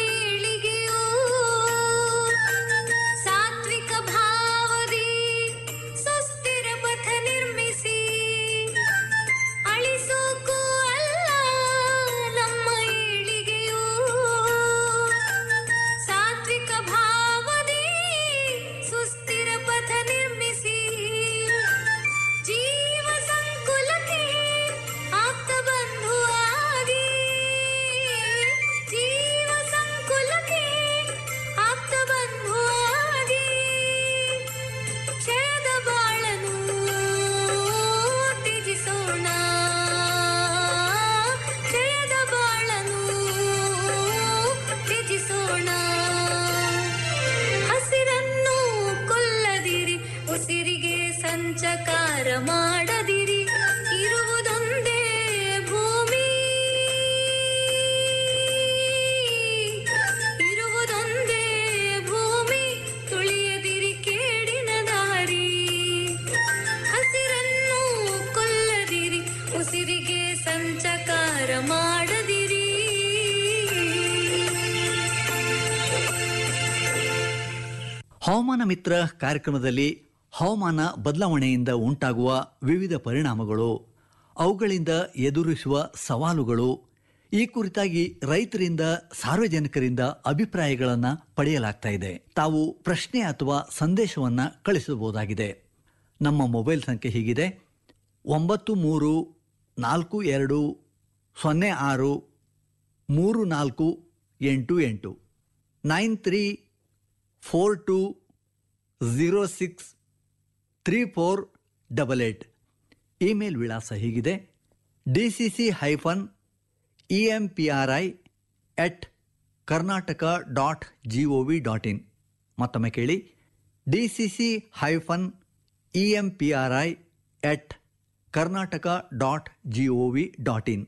ಹವಾಮಾನ ಮಿತ್ರ ಕಾರ್ಯಕ್ರಮದಲ್ಲಿ ಹವಾಮಾನ ಬದಲಾವಣೆಯಿಂದ ಉಂಟಾಗುವ ವಿವಿಧ ಪರಿಣಾಮಗಳು ಅವುಗಳಿಂದ ಎದುರಿಸುವ ಸವಾಲುಗಳು ಈ ಕುರಿತಾಗಿ ರೈತರಿಂದ ಸಾರ್ವಜನಿಕರಿಂದ ಅಭಿಪ್ರಾಯಗಳನ್ನು ಪಡೆಯಲಾಗ್ತಾ ಇದೆ ತಾವು ಪ್ರಶ್ನೆ ಅಥವಾ ಸಂದೇಶವನ್ನು ಕಳಿಸಬಹುದಾಗಿದೆ ನಮ್ಮ ಮೊಬೈಲ್ ಸಂಖ್ಯೆ ಹೀಗಿದೆ ಒಂಬತ್ತು ಮೂರು ನಾಲ್ಕು ಎರಡು ಸೊನ್ನೆ ಆರು ಮೂರು ನಾಲ್ಕು ಎಂಟು ಎಂಟು nine three four two zero six three four double eight email ವಿಳಾಸ ಹೀಗಿದೆ D C C hyphen E M P R I at Karnataka dot G O V dot in ಮತ್ತೊಮ್ಮೆ ಕೇಳಿ D C C hyphen E M P R I at Karnataka dot G O V dot in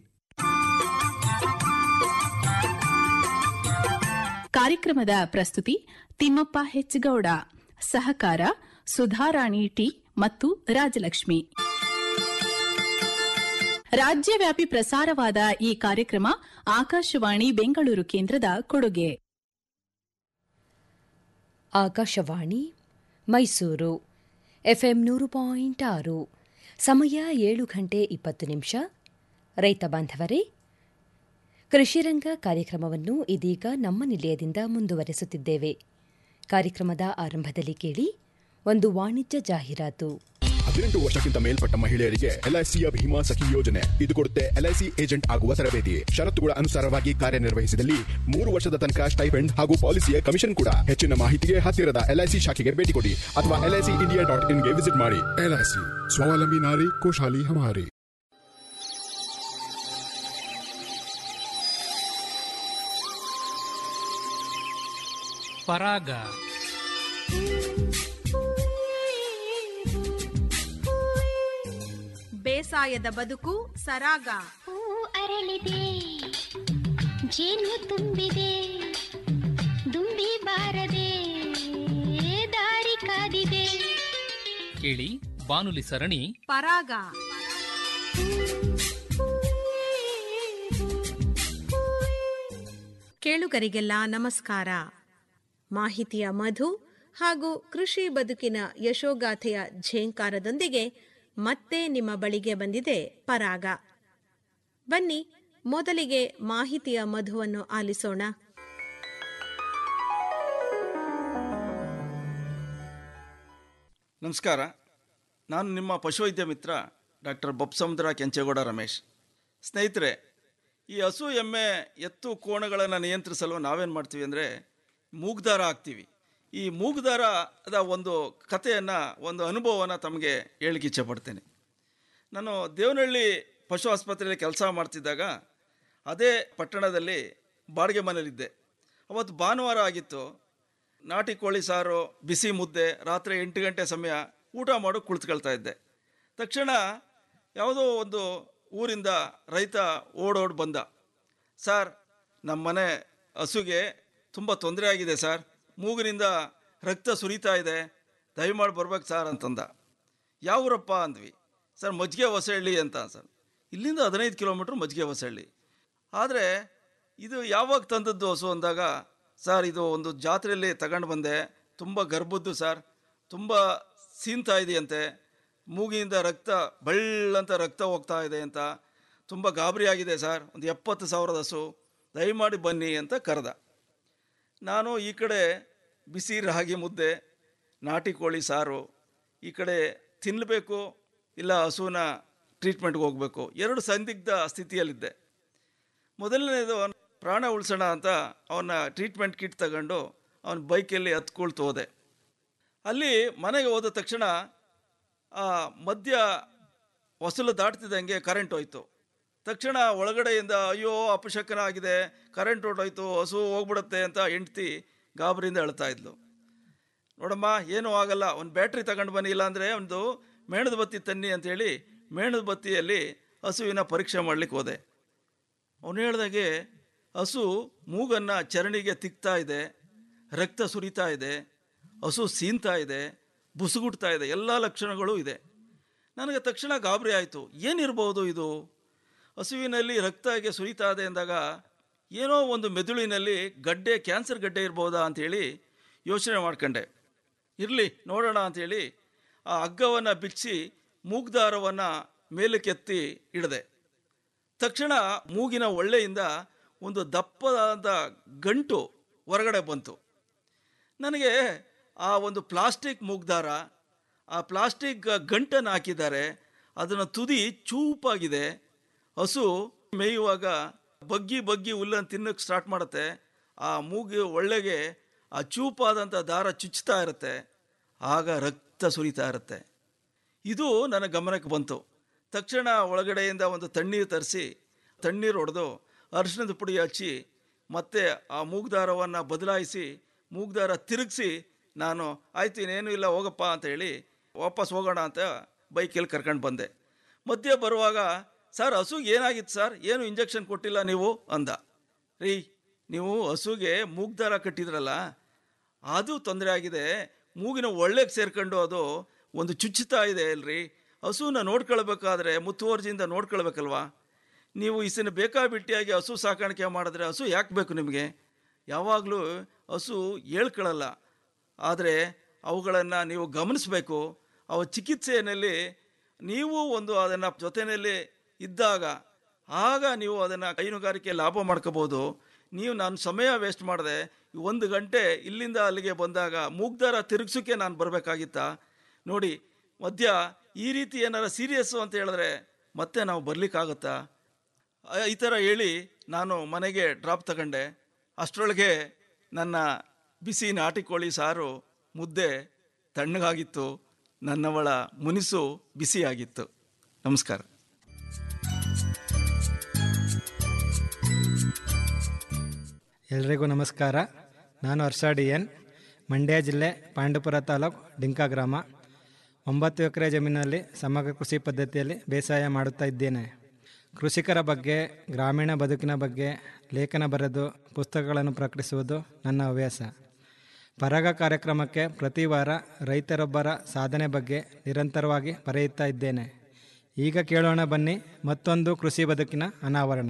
ಕಾರ್ಯಕ್ರಮದ ಪ್ರಸ್ತುತಿ ತಿಮ್ಮಪ್ಪ ಹೆಚ್ಚಗೌಡ ಸಹಕಾರ Sudharani T ಮತ್ತು ರಾಜಲಕ್ಷ್ಮಿ ರಾಜ್ಯವ್ಯಾಪಿ ಪ್ರಸಾರವಾದ ಈ ಕಾರ್ಯಕ್ರಮ ಆಕಾಶವಾಣಿ ಬೆಂಗಳೂರು ಕೇಂದ್ರದ ಕೊಡುಗೆ ಆಕಾಶವಾಣಿ ಮೈಸೂರು ಎಫ್ಎಂ ನೂರು ಪಾಯಿಂಟ್ ಆರು ಸಮಯ ಏಳು ಗಂಟೆ ಇಪ್ಪತ್ತು ನಿಮಿಷ ರೈತ ಬಾಂಧವರೇ ಕೃಷಿರಂಗ ಕಾರ್ಯಕ್ರಮವನ್ನು ಇದೀಗ ನಮ್ಮ ನಿಲಯದಿಂದ ಮುಂದುವರೆಸುತ್ತಿದ್ದೇವೆ ಕಾರ್ಯಕ್ರಮದ ಆರಂಭದಲ್ಲಿ ಕೇಳಿ ಒಂದು ವಾಣಿಜ್ಯ ಜಾಹೀರಾತು ಹದಿನೆಂಟು ವರ್ಷಕ್ಕಿಂತ ಮೇಲ್ಪಟ್ಟ ಮಹಿಳೆಯರಿಗೆ ಎಲ್ಐಸಿಯ ಭೀಮಾ ಸಖಿ ಯೋಜನೆ ಇದು ಕೊಡುತ್ತೆ ಎಲ್ಐಸಿ ಏಜೆಂಟ್ ಆಗುವ ತರಬೇತಿ ಷರತ್ತುಗಳ ಅನುಸಾರವಾಗಿ ಕಾರ್ಯನಿರ್ವಹಿಸಿದಲ್ಲಿ ಮೂರು ವರ್ಷದ ತನಕ ಸ್ಟೈಫೆಂಡ್ ಹಾಗೂ ಪಾಲಿಸಿಯ ಕಮಿಷನ್ ಕೂಡ ಹೆಚ್ಚಿನ ಮಾಹಿತಿಗೆ ಹತ್ತಿರದ ಎಲ್ಐಸಿ ಶಾಖೆಗೆ ಭೇಟಿ ಕೊಡಿ ಅಥವಾ ಎಲ್ಐಸಿ ಇಂಡಿಯಾ ಡಾಟ್ ಇನ್ಗೆ ವಿಸಿಟ್ ಮಾಡಿ ಎಲ್ಐಸಿ ಸ್ವಾವಲಂಬಿ ನಾರಿ ಖುಷಾಲಿ ಹಮಾರಿ ಪರಾಗ ಬೇಸಾಯದ ಬದುಕು ಸರಾಗ ಹೂ ಅರಳಿದೆ ಜೇನು ತುಂಬಿದೆ ದುಂಬಿ ಬಾರದೆ ದಾರಿ ಕಾದಿದೆ ಕೇಳಿ ಬಾನುಲಿ ಸರಣಿ ಪರಾಗ ಕೇಳುಗರಿಗೆಲ್ಲ ನಮಸ್ಕಾರ ಮಾಹಿತಿಯ ಮಧು ಹಾಗೂ ಕೃಷಿ ಬದುಕಿನ ಯಶೋಗಾಥೆಯ ಝೇಂಕಾರದೊಂದಿಗೆ ಮತ್ತೆ ನಿಮ್ಮ ಬಳಿಗೆ ಬಂದಿದೆ ಪರಾಗ ಬನ್ನಿ ಮೊದಲಿಗೆ ಮಾಹಿತಿಯ ಮಧುವನ್ನು ಆಲಿಸೋಣ ನಮಸ್ಕಾರ ನಾನು ನಿಮ್ಮ ಪಶುವೈದ್ಯ ಮಿತ್ರ ಡಾಕ್ಟರ್ ಬೊಪ್ಸಮುದ್ರ ಕೆಂಚೇಗೌಡ ರಮೇಶ್ ಸ್ನೇಹಿತರೆ ಈ ಹಸು ಎಮ್ಮೆ ಎತ್ತು ಕೋಣಗಳನ್ನು ನಿಯಂತ್ರಿಸಲು ನಾವೇನು ಮಾಡ್ತೀವಿ ಅಂದರೆ ಮೂಗ್ದಾರ ಹಾಕ್ತೀವಿ ಈ ಮೂಗ್ದಾರದ ಒಂದು ಕಥೆಯನ್ನು ಒಂದು ಅನುಭವವನ್ನು ತಮಗೆ ಹೇಳಿಕ್ಕೆ ಇಚ್ಛೆಪಡ್ತೇನೆ ನಾನು ದೇವನಹಳ್ಳಿ ಪಶು ಆಸ್ಪತ್ರೆಯಲ್ಲಿ ಕೆಲಸ ಮಾಡ್ತಿದ್ದಾಗ ಅದೇ ಪಟ್ಟಣದಲ್ಲಿ ಬಾಡಿಗೆ ಮನೇಲಿದ್ದೆ ಅವತ್ತು ಭಾನುವಾರ ಆಗಿತ್ತು ನಾಟಿ ಕೋಳಿ ಸಾರು ಬಿಸಿ ಮುದ್ದೆ ರಾತ್ರಿ ಎಂಟು ಗಂಟೆ ಸಮಯ ಊಟ ಮಾಡು ಕುಳಿತುಕೊಳ್ತಾ ಇದ್ದೆ ತಕ್ಷಣ ಯಾವುದೋ ಒಂದು ಊರಿಂದ ರೈತ ಓಡೋಡ್ ಬಂದ ಸರ್ ನಮ್ಮ ಮನೆ ಹಸುಗೆ ತುಂಬ ತೊಂದರೆ ಆಗಿದೆ ಸರ್ ಮೂಗಿನಿಂದ ರಕ್ತ ಸುರಿತಾ ಇದೆ ದಯಮಾಡಿ ಬರ್ಬೇಕು ಸರ್ ಅಂತಂದ ಯಾವ ಊರಪ್ಪ ಅಂದ್ವಿ ಸರ್ ಮಜ್ಜಿಗೆ ಹೊಸಹಳ್ಳಿ ಅಂತ ಸರ್ ಇಲ್ಲಿಂದ ಹದಿನೈದು ಕಿಲೋಮೀಟ್ರ್ ಮಜ್ಜಿಗೆ ಹೊಸಹಳ್ಳಿ ಆದರೆ ಇದು ಯಾವಾಗ ತಂದದ್ದು ಹಸು ಅಂದಾಗ ಸರ್ ಇದು ಒಂದು ಜಾತ್ರೆಯಲ್ಲಿ ತಗೊಂಡು ಬಂದೆ ತುಂಬ ಗರ್ಭದ್ದು ಸರ್ ತುಂಬ ಸೀನ್ತಾ ಇದೆಯಂತೆ ಮೂಗಿನಿಂದ ರಕ್ತ ಬಳ್ಳಂತ ರಕ್ತ ಹೋಗ್ತಾ ಇದೆ ಅಂತ ತುಂಬ ಗಾಬರಿ ಆಗಿದೆ ಸರ್ ಒಂದು ಎಪ್ಪತ್ತು ಸಾವಿರದ ಹಸು ದಯಮಾಡಿ ಬನ್ನಿ ಅಂತ ಕರೆದ ನಾನು ಈ ಕಡೆ ಬಿಸಿ ರಾಗಿ ಮುದ್ದೆ ನಾಟಿ ಕೋಳಿ ಸಾರು ಈ ಕಡೆ ತಿನ್ನಬೇಕು ಇಲ್ಲ ಹಸುವಿನ ಟ್ರೀಟ್ಮೆಂಟ್ಗೆ ಹೋಗಬೇಕು ಎರಡು ಸಂದಿಗ್ಧ ಸ್ಥಿತಿಯಲ್ಲಿದ್ದೆ ಮೊದಲನೇದು ಅವ್ನ್ ಪ್ರಾಣ ಉಳಿಸೋಣ ಅಂತ ಅವನ ಟ್ರೀಟ್ಮೆಂಟ್ ಕಿಟ್ ತಗೊಂಡು ಅವನ ಬೈಕಲ್ಲಿ ಹತ್ಕೊಳ್ತು ಹೋದೆ ಅಲ್ಲಿ ಮನೆಗೆ ಹೋದ ತಕ್ಷಣ ಆ ಮಧ್ಯ ಹೊಸಲು ದಾಟ್ತಿದ್ದಂಗೆ ಕರೆಂಟ್ ಹೋಯ್ತು ತಕ್ಷಣ ಒಳಗಡೆಯಿಂದ ಅಯ್ಯೋ ಅಪಶಕನ ಆಗಿದೆ ಕರೆಂಟ್ ಹೊರ್ಟೋಯ್ತು ಹಸು ಹೋಗ್ಬಿಡುತ್ತೆ ಅಂತ ಹೆಂಡ್ತಿ ಗಾಬರಿಯಿಂದ ಅಳ್ತಾ ಇದ್ಲು ನೋಡಮ್ಮ ಏನೂ ಆಗಲ್ಲ ಒಂದು ಬ್ಯಾಟ್ರಿ ತಗೊಂಡು ಬನ್ನಿ ಇಲ್ಲಾಂದರೆ ಒಂದು ಮೇಣದ ಬತ್ತಿ ತನ್ನಿ ಅಂತೇಳಿ ಮೇಣದ ಬತ್ತಿಯಲ್ಲಿ ಹಸುವಿನ ಪರೀಕ್ಷೆ ಮಾಡಲಿಕ್ಕೆ ಹೋದೆ ಅವನು ಹೇಳ್ದಾಗೆ ಹಸು ಮೂಗನ್ನು ಚರಣಿಗೆ ತಿಕ್ತಾ ಇದೆ ರಕ್ತ ಸುರಿತಾ ಇದೆ ಹಸು ಸೀನ್ತಾ ಇದೆ ಬುಸುಗುಡ್ತಾ ಇದೆ ಎಲ್ಲ ಲಕ್ಷಣಗಳು ಇದೆ ನನಗೆ ತಕ್ಷಣ ಗಾಬರಿ ಆಯಿತು ಏನಿರ್ಬೋದು ಇದು ಹಸುವಿನಲ್ಲಿ ರಕ್ತಗೆ ಸುರಿತಾ ಇದೆ ಅಂದಾಗ ಏನೋ ಒಂದು ಮೆದುಳಿನಲ್ಲಿ ಗಡ್ಡೆ ಕ್ಯಾನ್ಸರ್ ಗಡ್ಡೆ ಇರ್ಬೋದಾ ಅಂಥೇಳಿ ಯೋಚನೆ ಮಾಡ್ಕೊಂಡೆ ಇರಲಿ ನೋಡೋಣ ಅಂಥೇಳಿ ಆ ಹಗ್ಗವನ್ನು ಬಿಚ್ಚಿ ಮೂಗ್ದಾರವನ್ನು ಮೇಲಕ್ಕೆತ್ತಿ ಇಡದೆ ತಕ್ಷಣ ಮೂಗಿನ ಒಳ್ಳೆಯಿಂದ ಒಂದು ದಪ್ಪದಾದ ಗಂಟು ಹೊರಗಡೆ ಬಂತು ನನಗೆ ಆ ಒಂದು ಪ್ಲಾಸ್ಟಿಕ್ ಮೂಗ್ದಾರ ಆ ಪ್ಲಾಸ್ಟಿಕ್ ಗಂಟನ್ನು ಹಾಕಿದ್ದಾರೆ ಅದನ್ನು ತುದಿ ಚೂಪಾಗಿದೆ ಹಸು ಮೇಯುವಾಗ ಬಗ್ಗಿ ಬಗ್ಗಿ ಹುಲ್ಲನ್ನು ತಿನ್ನಕ್ಕೆ ಸ್ಟಾರ್ಟ್ ಮಾಡುತ್ತೆ ಆ ಮೂಗು ಒಳ್ಳೆಗೆ ಆ ಚೂಪಾದಂಥ ದಾರ ಚುಚ್ಚುತ್ತಾ ಇರುತ್ತೆ ಆಗ ರಕ್ತ ಸುರಿತಾ ಇರುತ್ತೆ ಇದು ನನ್ನ ಗಮನಕ್ಕೆ ಬಂತು ತಕ್ಷಣ ಒಳಗಡೆಯಿಂದ ಒಂದು ತಣ್ಣೀರು ತರಿಸಿ ತಣ್ಣೀರು ಹೊಡೆದು ಅರಿಶಿಣದ ಪುಡಿ ಹಚ್ಚಿ ಮತ್ತೆ ಆ ಮೂಗ್ದಾರವನ್ನು ಬದಲಾಯಿಸಿ ಮೂಗ್ದಾರ ತಿರುಗಿಸಿ ನಾನು ಆಯ್ತು ಇನ್ನೇನು ಇಲ್ಲ ಹೋಗಪ್ಪ ಅಂತ ಹೇಳಿ ವಾಪಸ್ ಹೋಗೋಣ ಅಂತ ಬೈಕಲ್ಲಿ ಕರ್ಕೊಂಡು ಬಂದೆ ಮಧ್ಯೆ ಬರುವಾಗ ಸರ್ ಹಸುಗೆ ಏನಾಗಿತ್ತು ಸರ್ ಏನು ಇಂಜೆಕ್ಷನ್ ಕೊಟ್ಟಿಲ್ಲ ನೀವು ಅಂದ ರೀ ನೀವು ಹಸುಗೆ ಮೂಗ್ದಾರ ಕಟ್ಟಿದ್ರಲ್ಲ ಅದು ತೊಂದರೆ ಆಗಿದೆ ಮೂಗಿನ ಒಳ್ಳೆಗೆ ಸೇರ್ಕೊಂಡು ಅದು ಒಂದು ಚುಚ್ಚುತ್ತಾ ಇದೆ ಅಲ್ರಿ ಹಸುನ ನೋಡ್ಕೊಳ್ಬೇಕಾದ್ರೆ ಮುತುವರ್ಜಿಯಿಂದ ನೋಡ್ಕೊಳ್ಬೇಕಲ್ವಾ ನೀವು ಇಸನ್ನು ಬೇಕಾಬಿಟ್ಟಿಯಾಗಿ ಹಸು ಸಾಕಾಣಿಕೆ ಮಾಡಿದ್ರೆ ಹಸು ಯಾಕೆ ಬೇಕು ನಿಮಗೆ ಯಾವಾಗಲೂ ಹಸು ಹೇಳ್ಕೊಳ್ಳಲ್ಲ ಆದರೆ ಅವುಗಳನ್ನು ನೀವು ಗಮನಿಸಬೇಕು ಅವ ಚಿಕಿತ್ಸೆಯಲ್ಲಿ ನೀವು ಒಂದು ಅದನ್ನು ಜೊತೆಯಲ್ಲಿ ಇದ್ದಾಗ ಆಗ ನೀವು ಅದನ್ನು ಹೈನುಗಾರಿಕೆ ಲಾಭ ಮಾಡ್ಕೋಬೋದು ನೀವು ನಾನು ಸಮಯ ವೇಸ್ಟ್ ಮಾಡಿದೆ ಒಂದು ಗಂಟೆ ಇಲ್ಲಿಂದ ಅಲ್ಲಿಗೆ ಬಂದಾಗ ಮೂಗ್ದಾರ ತಿರುಗಿಸೋಕ್ಕೆ ನಾನು ಬರಬೇಕಾಗಿತ್ತಾ ನೋಡಿ ಮಧ್ಯ ಈ ರೀತಿ ಏನಾರ ಸೀರಿಯಸ್ಸು ಅಂತ ಹೇಳಿದ್ರೆ ಮತ್ತೆ ನಾವು ಬರಲಿಕ್ಕಾಗುತ್ತಾ ಆ- ಈ ಥರ ಹೇಳಿ ನಾನು ಮನೆಗೆ ಡ್ರಾಪ್ ತಗೊಂಡೆ ಅಷ್ಟರೊಳಗೆ ನನ್ನ ಬಿಸಿ ನಾಟಿ ಕೋಳಿ ಸಾರು ಮುದ್ದೆ ತಣ್ಣಗಾಗಿತ್ತು ನನ್ನವಳ ಮುನಿಸು ಬಿಸಿಯಾಗಿತ್ತು ನಮಸ್ಕಾರ ಎಲ್ರಿಗೂ ನಮಸ್ಕಾರ ನಾನು ಹರ್ಷ ಡಿ ಎನ್ ಮಂಡ್ಯ ಜಿಲ್ಲೆ ಪಾಂಡುಪುರ ತಾಲೂಕು ಡಿಂಕ ಗ್ರಾಮ ಒಂಬತ್ತು ಎಕರೆ ಜಮೀನಲ್ಲಿ ಸಮಗ್ರ ಕೃಷಿ ಪದ್ಧತಿಯಲ್ಲಿ ಬೇಸಾಯ ಮಾಡುತ್ತಾ ಇದ್ದೇನೆ ಕೃಷಿಕರ ಬಗ್ಗೆ ಗ್ರಾಮೀಣ ಬದುಕಿನ ಬಗ್ಗೆ ಲೇಖನ ಬರೆದು ಪುಸ್ತಕಗಳನ್ನು ಪ್ರಕಟಿಸುವುದು ನನ್ನ ಹವ್ಯಾಸ ಪರಾಗ ಕಾರ್ಯಕ್ರಮಕ್ಕೆ ಪ್ರತಿ ವಾರ ರೈತರೊಬ್ಬರ ಸಾಧನೆ ಬಗ್ಗೆ ನಿರಂತರವಾಗಿ ಬರೆಯುತ್ತಾ ಇದ್ದೇನೆ ಈಗ ಕೇಳೋಣ ಬನ್ನಿ ಮತ್ತೊಂದು ಕೃಷಿ ಬದುಕಿನ ಅನಾವರಣ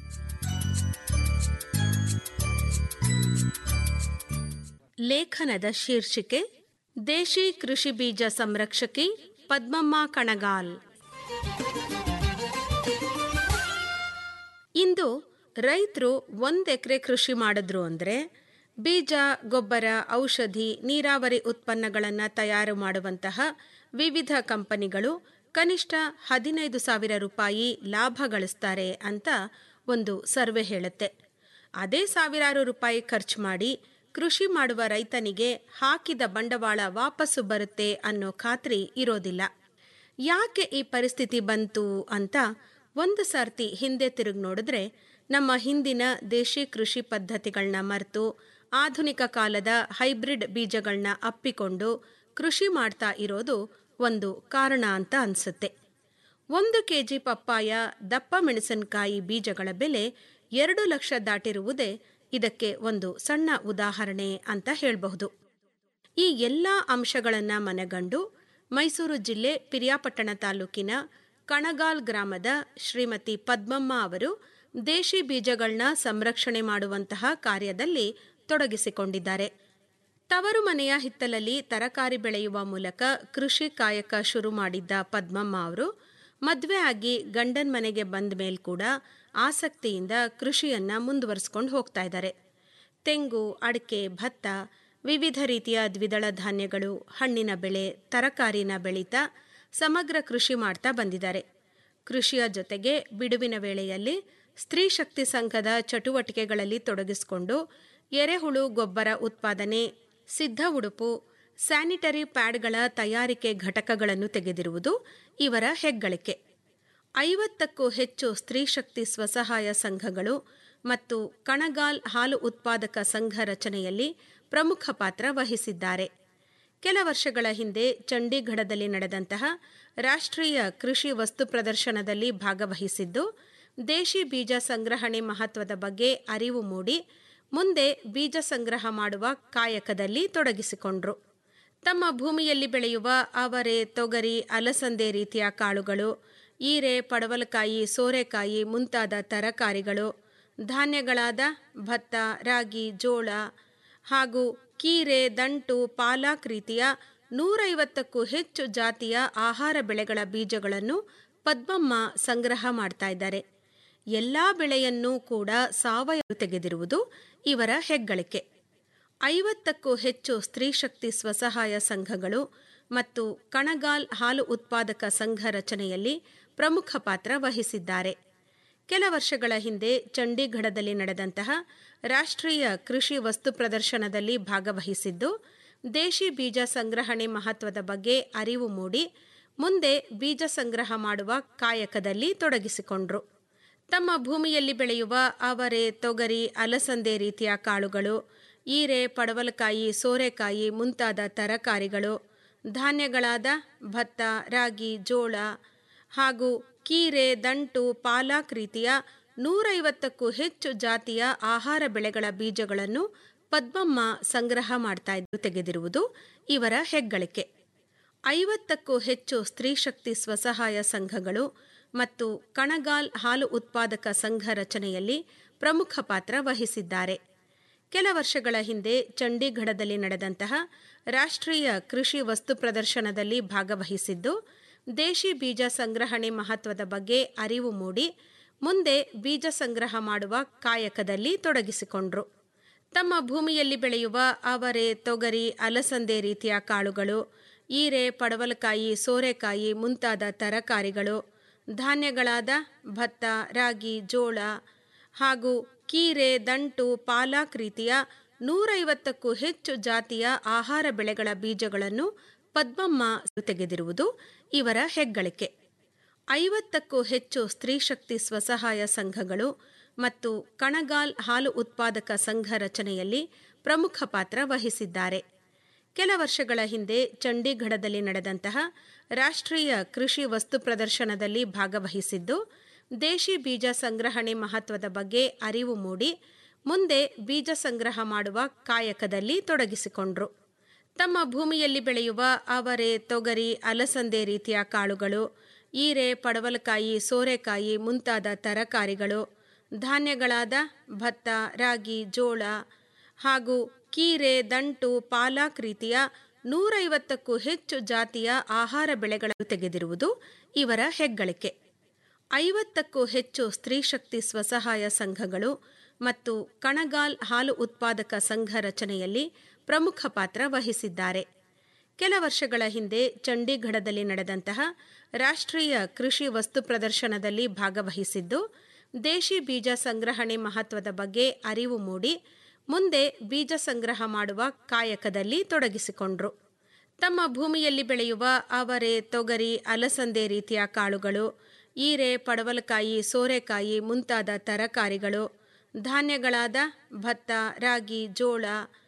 ಲೇಖನದ ಶೀರ್ಷಿಕೆ ದೇಶಿ ಕೃಷಿ ಬೀಜ ಸಂರಕ್ಷಕಿ ಪದ್ಮಮ್ಮ ಕಣಗಾಲ್ ಇಂದು ರೈತರು ಒಂದು ಎಕರೆ ಕೃಷಿ ಮಾಡಿದ್ರು ಅಂದರೆ ಬೀಜ ಗೊಬ್ಬರ ಔಷಧಿ ನೀರಾವರಿ ಉತ್ಪನ್ನಗಳನ್ನು ತಯಾರು ಮಾಡುವಂತಹ ವಿವಿಧ ಕಂಪನಿಗಳು ಕನಿಷ್ಠ ಹದಿನೈದು ಸಾವಿರ ರೂಪಾಯಿ ಲಾಭ ಗಳಿಸ್ತಾರೆ ಅಂತ ಒಂದು ಸರ್ವೆ ಹೇಳುತ್ತೆ ಅದೇ ಸಾವಿರಾರು ರೂಪಾಯಿ ಖರ್ಚು ಮಾಡಿ ಕೃಷಿ ಮಾಡುವ ರೈತನಿಗೆ ಹಾಕಿದ ಬಂಡವಾಳ ವಾಪಸ್ಸು ಬರುತ್ತೆ ಅನ್ನೋ ಖಾತ್ರಿ ಇರೋದಿಲ್ಲ ಯಾಕೆ ಈ ಪರಿಸ್ಥಿತಿ ಬಂತು ಅಂತ ಒಂದು ಸರ್ತಿ ಹಿಂದೆ ತಿರುಗಿ ನೋಡಿದ್ರೆ ನಮ್ಮ ಹಿಂದಿನ ದೇಶಿ ಕೃಷಿ ಪದ್ಧತಿಗಳನ್ನ ಮರೆತು ಆಧುನಿಕ ಕಾಲದ ಹೈಬ್ರಿಡ್ ಬೀಜಗಳನ್ನ ಅಪ್ಪಿಕೊಂಡು ಕೃಷಿ ಮಾಡ್ತಾ ಇರೋದು ಒಂದು ಕಾರಣ ಅಂತ ಅನ್ಸುತ್ತೆ ಒಂದು ಕೆ ಜಿ ಪಪ್ಪಾಯ ದಪ್ಪ ಮೆಣಸಿನಕಾಯಿ ಬೀಜಗಳ ಬೆಲೆ ಎರಡು ಲಕ್ಷ ದಾಟಿರುವುದೇ ಇದಕ್ಕೆ ಒಂದು ಸಣ್ಣ ಉದಾಹರಣೆ ಅಂತ ಹೇಳಬಹುದು ಈ ಎಲ್ಲ ಅಂಶಗಳನ್ನು ಮನಗಂಡು ಮೈಸೂರು ಜಿಲ್ಲೆ ಪಿರಿಯಾಪಟ್ಟಣ ತಾಲೂಕಿನ ಕಣಗಾಲ್ ಗ್ರಾಮದ ಶ್ರೀಮತಿ ಪದ್ಮಮ್ಮ ಅವರು ದೇಶಿ ಬೀಜಗಳನ್ನ ಸಂರಕ್ಷಣೆ ಮಾಡುವಂತಹ ಕಾರ್ಯದಲ್ಲಿ ತೊಡಗಿಸಿಕೊಂಡಿದ್ದಾರೆ ತವರು ಮನೆಯ ಹಿತ್ತಲಲ್ಲಿ ತರಕಾರಿ ಬೆಳೆಯುವ ಮೂಲಕ ಕೃಷಿ ಕಾಯಕ ಶುರು ಮಾಡಿದ್ದ ಪದ್ಮಮ್ಮ ಅವರು ಮದುವೆ ಆಗಿ ಗಂಡನ ಮನೆಗೆ ಬಂದ ಮೇಲೆ ಕೂಡ ಆಸಕ್ತಿಯಿಂದ ಕೃಷಿಯನ್ನ ಮುಂದುವರಿಸ್ಕೊಂಡು ಹೋಗ್ತಾ ಇದ್ದಾರೆ ತೆಂಗು ಅಡಿಕೆ ಭತ್ತ ವಿವಿಧ ರೀತಿಯ ದ್ವಿದಳ ಧಾನ್ಯಗಳು ಹಣ್ಣಿನ ಬೆಳೆ ತರಕಾರಿನ ಬೆಳೀತಾ ಸಮಗ್ರ ಕೃಷಿ ಮಾಡ್ತಾ ಬಂದಿದ್ದಾರೆ ಕೃಷಿಯ ಜೊತೆಗೆ ಬಿಡುವಿನ ವೇಳೆಯಲ್ಲಿ ಸ್ತ್ರೀ ಶಕ್ತಿ ಸಂಘದ ಚಟುವಟಿಕೆಗಳಲ್ಲಿ ತೊಡಗಿಸಿಕೊಂಡು ಎರೆಹುಳು ಗೊಬ್ಬರ ಉತ್ಪಾದನೆ ಸಿದ್ಧ ಉಡುಪು ಸ್ಯಾನಿಟರಿ ಪ್ಯಾಡ್ಗಳ ತಯಾರಿಕೆ ಘಟಕಗಳನ್ನು ತೆಗೆದಿರುವುದು ಇವರ ಹೆಗ್ಗಳಿಕೆ ಐವತ್ತಕ್ಕೂ ಹೆಚ್ಚು ಸ್ತ್ರೀ ಶಕ್ತಿ ಸ್ವಸಹಾಯ ಸಂಘಗಳು ಮತ್ತು ಕಣಗಾಲ್ ಹಾಲು ಉತ್ಪಾದಕ ಸಂಘ ರಚನೆಯಲ್ಲಿ ಪ್ರಮುಖ ಪಾತ್ರ ವಹಿಸಿದ್ದಾರೆ ಕೆಲ ವರ್ಷಗಳ ಹಿಂದೆ ಚಂಡೀಗಢದಲ್ಲಿ ನಡೆದಂತಹ ರಾಷ್ಟ್ರೀಯ ಕೃಷಿ ವಸ್ತು ಪ್ರದರ್ಶನದಲ್ಲಿ ಭಾಗವಹಿಸಿದ್ದು ದೇಶಿ ಬೀಜ ಸಂಗ್ರಹಣೆ ಮಹತ್ವದ ಬಗ್ಗೆ ಅರಿವು ಮೂಡಿ ಮುಂದೆ ಬೀಜ ಸಂಗ್ರಹ ಮಾಡುವ ಕಾಯಕದಲ್ಲಿ ತೊಡಗಿಸಿಕೊಂಡ್ರು ತಮ್ಮ ಭೂಮಿಯಲ್ಲಿ ಬೆಳೆಯುವ ಅವರೆ ತೊಗರಿ ಅಲಸಂದೆ ರೀತಿಯ ಕಾಳುಗಳು ಈರೆ ಪಡವಲಕಾಯಿ ಸೋರೆಕಾಯಿ ಮುಂತಾದ ತರಕಾರಿಗಳು ಧಾನ್ಯಗಳಾದ ಭತ್ತ ರಾಗಿ ಜೋಳ ಹಾಗೂ ಕೀರೆ ದಂಟು ಪಾಲಾಕ್ ರೀತಿಯ ನೂರೈವತ್ತಕ್ಕೂ ಹೆಚ್ಚು ಜಾತಿಯ ಆಹಾರ ಬೆಳೆಗಳ ಬೀಜಗಳನ್ನು ಪದ್ಮಮ್ಮ ಸಂಗ್ರಹ ಮಾಡ್ತಾ ಇದ್ದಾರೆ ಎಲ್ಲ ಬೆಳೆಯನ್ನೂ ಕೂಡ ಸಾವಯವ ತೆಗೆದಿರುವುದು ಇವರ ಹೆಗ್ಗಳಿಕೆ ಐವತ್ತಕ್ಕೂ ಹೆಚ್ಚು ಸ್ತ್ರೀ ಶಕ್ತಿ ಸ್ವಸಹಾಯ ಸಂಘಗಳು ಮತ್ತು ಕಣಗಾಲ್ ಹಾಲು ಉತ್ಪಾದಕ ಸಂಘ ರಚನೆಯಲ್ಲಿ ಪ್ರಮುಖ ಪಾತ್ರ ವಹಿಸಿದ್ದಾರೆ ಕೆಲ ವರ್ಷಗಳ ಹಿಂದೆ ಚಂಡೀಗಢದಲ್ಲಿ ನಡೆದಂತಹ ರಾಷ್ಟ್ರೀಯ ಕೃಷಿ ವಸ್ತು ಪ್ರದರ್ಶನದಲ್ಲಿ ಭಾಗವಹಿಸಿದ್ದು ದೇಶಿ ಬೀಜ ಸಂಗ್ರಹಣೆ ಮಹತ್ವದ ಬಗ್ಗೆ ಅರಿವು ಮೂಡಿ ಮುಂದೆ ಬೀಜ ಸಂಗ್ರಹ ಮಾಡುವ ಕಾಯಕದಲ್ಲಿ ತೊಡಗಿಸಿಕೊಂಡ್ರು ತಮ್ಮ ಭೂಮಿಯಲ್ಲಿ ಬೆಳೆಯುವ ಅವರೆ ತೊಗರಿ ಅಲಸಂದೆ ರೀತಿಯ ಕಾಳುಗಳು ಈರೆ ಪಡವಲಕಾಯಿ ಸೋರೆಕಾಯಿ ಮುಂತಾದ ತರಕಾರಿಗಳು ಧಾನ್ಯಗಳಾದ ಭತ್ತ ರಾಗಿ ಜೋಳ ಹಾಗೂ ಕೀರೆ ದಂಟು ಪಾಲಾಕ್ ರೀತಿಯ ನೂರೈವತ್ತಕ್ಕೂ ಹೆಚ್ಚು ಜಾತಿಯ ಆಹಾರ ಬೆಳೆಗಳ ಬೀಜಗಳನ್ನು ಪದ್ಮಮ್ಮ ಸಂಗ್ರಹ ಮಾಡ್ತಾ ಇದ್ದು ತೆಗೆದಿರುವುದು ಇವರ ಹೆಗ್ಗಳಿಕೆ ಐವತ್ತಕ್ಕೂ ಹೆಚ್ಚು ಸ್ತ್ರೀ ಶಕ್ತಿ ಸ್ವಸಹಾಯ ಸಂಘಗಳು ಮತ್ತು ಕಣಗಾಲ್ ಹಾಲು ಉತ್ಪಾದಕ ಸಂಘ ರಚನೆಯಲ್ಲಿ ಪ್ರಮುಖ ಪಾತ್ರ ವಹಿಸಿದ್ದಾರೆ ಕೆಲ ವರ್ಷಗಳ ಹಿಂದೆ ಚಂಡೀಗಢದಲ್ಲಿ ನಡೆದಂತಹ ರಾಷ್ಟ್ರೀಯ ಕೃಷಿ ವಸ್ತು ಪ್ರದರ್ಶನದಲ್ಲಿ ಭಾಗವಹಿಸಿದ್ದು ದೇಶಿ ಬೀಜ ಸಂಗ್ರಹಣೆ ಮಹತ್ವದ ಬಗ್ಗೆ ಅರಿವು ಮೂಡಿ ಮುಂದೆ ಬೀಜ ಸಂಗ್ರಹ ಮಾಡುವ ಕಾಯಕದಲ್ಲಿ ತೊಡಗಿಸಿಕೊಂಡ್ರು ತಮ್ಮ ಭೂಮಿಯಲ್ಲಿ ಬೆಳೆಯುವ ಅವರೆ ತೊಗರಿ ಅಲಸಂದೆ ರೀತಿಯ ಕಾಳುಗಳು ಈರೆ ಪಡವಲಕಾಯಿ ಸೋರೆಕಾಯಿ ಮುಂತಾದ ತರಕಾರಿಗಳು ಧಾನ್ಯಗಳಾದ ಭತ್ತ ರಾಗಿ ಜೋಳ ಹಾಗೂ ಕೀರೆ ದಂಟು ಪಾಲಾಕ್ ರೀತಿಯ ನೂರೈವತ್ತಕ್ಕೂ ಹೆಚ್ಚು ಜಾತಿಯ ಆಹಾರ ಬೆಳೆಗಳ ಬೀಜಗಳನ್ನು ಪದ್ಮಮ್ಮ ತೆಗೆದಿರುವುದು ಇವರ ಹೆಗ್ಗಳಿಕೆ ಐವತ್ತಕ್ಕೂ ಹೆಚ್ಚು ಸ್ತ್ರೀ ಶಕ್ತಿ ಸ್ವಸಹಾಯ ಸಂಘಗಳು ಮತ್ತು ಕಣಗಾಲ್ ಹಾಲು ಉತ್ಪಾದಕ ಸಂಘ ರಚನೆಯಲ್ಲಿ ಪ್ರಮುಖ ಪಾತ್ರ ವಹಿಸಿದ್ದಾರೆ ಕೆಲ ವರ್ಷಗಳ ಹಿಂದೆ ಚಂಡೀಗಢದಲ್ಲಿ ನಡೆದಂತಹ ರಾಷ್ಟ್ರೀಯ ಕೃಷಿ ವಸ್ತು ಪ್ರದರ್ಶನದಲ್ಲಿ ಭಾಗವಹಿಸಿದ್ದು ದೇಶಿ ಬೀಜ ಸಂಗ್ರಹಣೆ ಮಹತ್ವದ ಬಗ್ಗೆ ಅರಿವು ಮೂಡಿ ಮುಂದೆ ಬೀಜ ಸಂಗ್ರಹ ಮಾಡುವ ಕಾಯಕದಲ್ಲಿ ತೊಡಗಿಸಿಕೊಂಡ್ರು ತಮ್ಮ ಭೂಮಿಯಲ್ಲಿ ಬೆಳೆಯುವ ಅವರೆ ತೊಗರಿ ಅಲಸಂದೆ ರೀತಿಯ ಕಾಳುಗಳು ಈರೆ ಪಡವಲಕಾಯಿ ಸೋರೆಕಾಯಿ ಮುಂತಾದ ತರಕಾರಿಗಳು ಧಾನ್ಯಗಳಾದ ಭತ್ತ ರಾಗಿ ಜೋಳ ಹಾಗೂ ಕೀರೆ ದಂಟು ಪಾಲಾಕ್ ರೀತಿಯ ನೂರೈವತ್ತಕ್ಕೂ ಹೆಚ್ಚು ಜಾತಿಯ ಆಹಾರ ಬೆಳೆಗಳ ತೆಗೆದಿರುವುದು ಇವರ ಹೆಗ್ಗಳಿಕೆ ಐವತ್ತಕ್ಕೂ ಹೆಚ್ಚು ಸ್ತ್ರೀ ಶಕ್ತಿ ಸ್ವಸಹಾಯ ಸಂಘಗಳು ಮತ್ತು ಕಣಗಾಲ್ ಹಾಲು ಉತ್ಪಾದಕ ಸಂಘ ರಚನೆಯಲ್ಲಿ ಪ್ರಮುಖ ಪಾತ್ರ ವಹಿಸಿದ್ದಾರೆ ಕೆಲ ವರ್ಷಗಳ ಹಿಂದೆ ಚಂಡೀಗಢದಲ್ಲಿ ನಡೆದಂತಹ ರಾಷ್ಟ್ರೀಯ ಕೃಷಿ ವಸ್ತು ಪ್ರದರ್ಶನದಲ್ಲಿ ಭಾಗವಹಿಸಿದ್ದು ದೇಶಿ ಬೀಜ ಸಂಗ್ರಹಣೆ ಮಹತ್ವದ ಬಗ್ಗೆ ಅರಿವು ಮೂಡಿ ಮುಂದೆ ಬೀಜ ಸಂಗ್ರಹ ಮಾಡುವ ಕಾಯಕದಲ್ಲಿ ತೊಡಗಿಸಿಕೊಂಡ್ರು ತಮ್ಮ ಭೂಮಿಯಲ್ಲಿ ಬೆಳೆಯುವ ಅವರೆ ತೊಗರಿ ಅಲಸಂದೆ ರೀತಿಯ ಕಾಳುಗಳು ಈರೆ ಪಡವಲಕಾಯಿ ಸೋರೆಕಾಯಿ ಮುಂತಾದ ತರಕಾರಿಗಳು ಧಾನ್ಯಗಳಾದ ಭತ್ತ ರಾಗಿ ಜೋಳ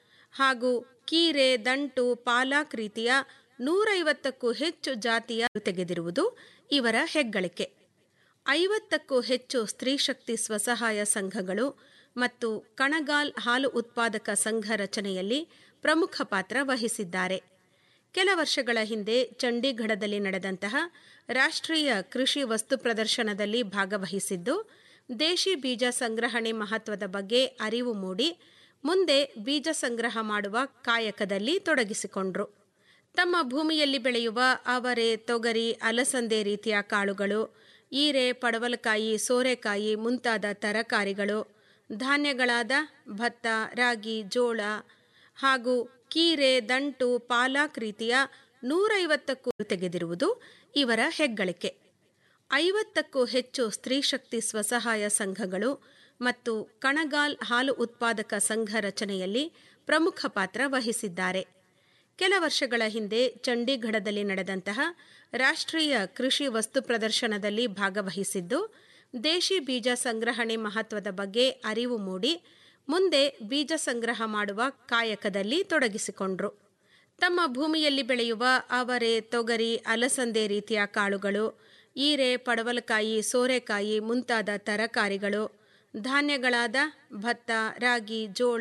ಹಾಗೂ ಕೀರೆ ದಂಟು ಪಾಲಾಕ್ ರೀತಿಯ ನೂರೈವತ್ತಕ್ಕೂ ಹೆಚ್ಚು ಜಾತಿಯ ತೆಗೆದಿರುವುದು ಇವರ ಹೆಗ್ಗಳಿಕೆ ಐವತ್ತಕ್ಕೂ ಹೆಚ್ಚು ಸ್ತ್ರೀ ಶಕ್ತಿ ಸ್ವಸಹಾಯ ಸಂಘಗಳು ಮತ್ತು ಕಣಗಾಲ್ ಹಾಲು ಉತ್ಪಾದಕ ಸಂಘ ರಚನೆಯಲ್ಲಿ ಪ್ರಮುಖ ಪಾತ್ರ ವಹಿಸಿದ್ದಾರೆ ಕೆಲ ವರ್ಷಗಳ ಹಿಂದೆ ಚಂಡೀಗಢದಲ್ಲಿ ನಡೆದಂತಹ ರಾಷ್ಟ್ರೀಯ ಕೃಷಿ ವಸ್ತು ಪ್ರದರ್ಶನದಲ್ಲಿ ಭಾಗವಹಿಸಿದ್ದು ದೇಶಿ ಬೀಜ ಸಂಗ್ರಹಣೆ ಮಹತ್ವದ ಬಗ್ಗೆ ಅರಿವು ಮೂಡಿ ಮುಂದೆ ಬೀಜ ಸಂಗ್ರಹ ಮಾಡುವ ಕಾಯಕದಲ್ಲಿ ತೊಡಗಿಸಿಕೊಂಡ್ರು ತಮ್ಮ ಭೂಮಿಯಲ್ಲಿ ಬೆಳೆಯುವ ಅವರೆ ತೊಗರಿ ಅಲಸಂದೆ ರೀತಿಯ ಕಾಳುಗಳು ಈರೆ ಪಡವಲಕಾಯಿ ಸೋರೆಕಾಯಿ ಮುಂತಾದ ತರಕಾರಿಗಳು ಧಾನ್ಯಗಳಾದ ಭತ್ತ ರಾಗಿ ಜೋಳ ಹಾಗೂ ಕೀರೆ ದಂಟು ಪಾಲಾಕ್ ರೀತಿಯ ನೂರೈವತ್ತಕ್ಕೂ ತೆಗೆದಿರುವುದು ಇವರ ಹೆಗ್ಗಳಿಕೆ ಐವತ್ತಕ್ಕೂ ಹೆಚ್ಚು ಸ್ತ್ರೀ ಶಕ್ತಿ ಸ್ವಸಹಾಯ ಸಂಘಗಳು ಮತ್ತು ಕಣಗಾಲ್ ಹಾಲು ಉತ್ಪಾದಕ ಸಂಘ ರಚನೆಯಲ್ಲಿ ಪ್ರಮುಖ ಪಾತ್ರ ವಹಿಸಿದ್ದಾರೆ ಕೆಲ ವರ್ಷಗಳ ಹಿಂದೆ ಚಂಡೀಗಢದಲ್ಲಿ ನಡೆದಂತಹ ರಾಷ್ಟ್ರೀಯ ಕೃಷಿ ವಸ್ತು ಪ್ರದರ್ಶನದಲ್ಲಿ ಭಾಗವಹಿಸಿದ್ದು ದೇಶಿ ಬೀಜ ಸಂಗ್ರಹಣೆ ಮಹತ್ವದ ಬಗ್ಗೆ ಅರಿವು ಮೂಡಿ ಮುಂದೆ ಬೀಜ ಸಂಗ್ರಹ ಮಾಡುವ ಕಾಯಕದಲ್ಲಿ ತೊಡಗಿಸಿಕೊಂಡ್ರು ತಮ್ಮ ಭೂಮಿಯಲ್ಲಿ ಬೆಳೆಯುವ ಅವರೆ ತೊಗರಿ ಅಲಸಂದೆ ರೀತಿಯ ಕಾಳುಗಳು ಈರೆ ಪಡವಲಕಾಯಿ ಸೋರೆಕಾಯಿ ಮುಂತಾದ ತರಕಾರಿಗಳು ಧಾನ್ಯಗಳಾದ ಭತ್ತ ರಾಗಿ ಜೋಳ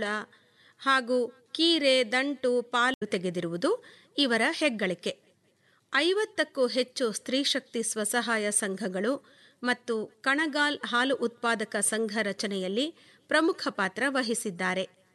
ಹಾಗೂ ಕೀರೆ ದಂಟು ಪಾಲು ತೆಗೆದಿರುವುದು ಇವರ ಹೆಗ್ಗಳಿಕೆ ಐವತ್ತಕ್ಕೂ ಹೆಚ್ಚು ಸ್ತ್ರೀ ಶಕ್ತಿ ಸ್ವಸಹಾಯ ಸಂಘಗಳು ಮತ್ತು ಕಣಗಾಲ್ ಹಾಲು ಉತ್ಪಾದಕ ಸಂಘ ರಚನೆಯಲ್ಲಿ ಪ್ರಮುಖ ಪಾತ್ರ ವಹಿಸಿದ್ದಾರೆ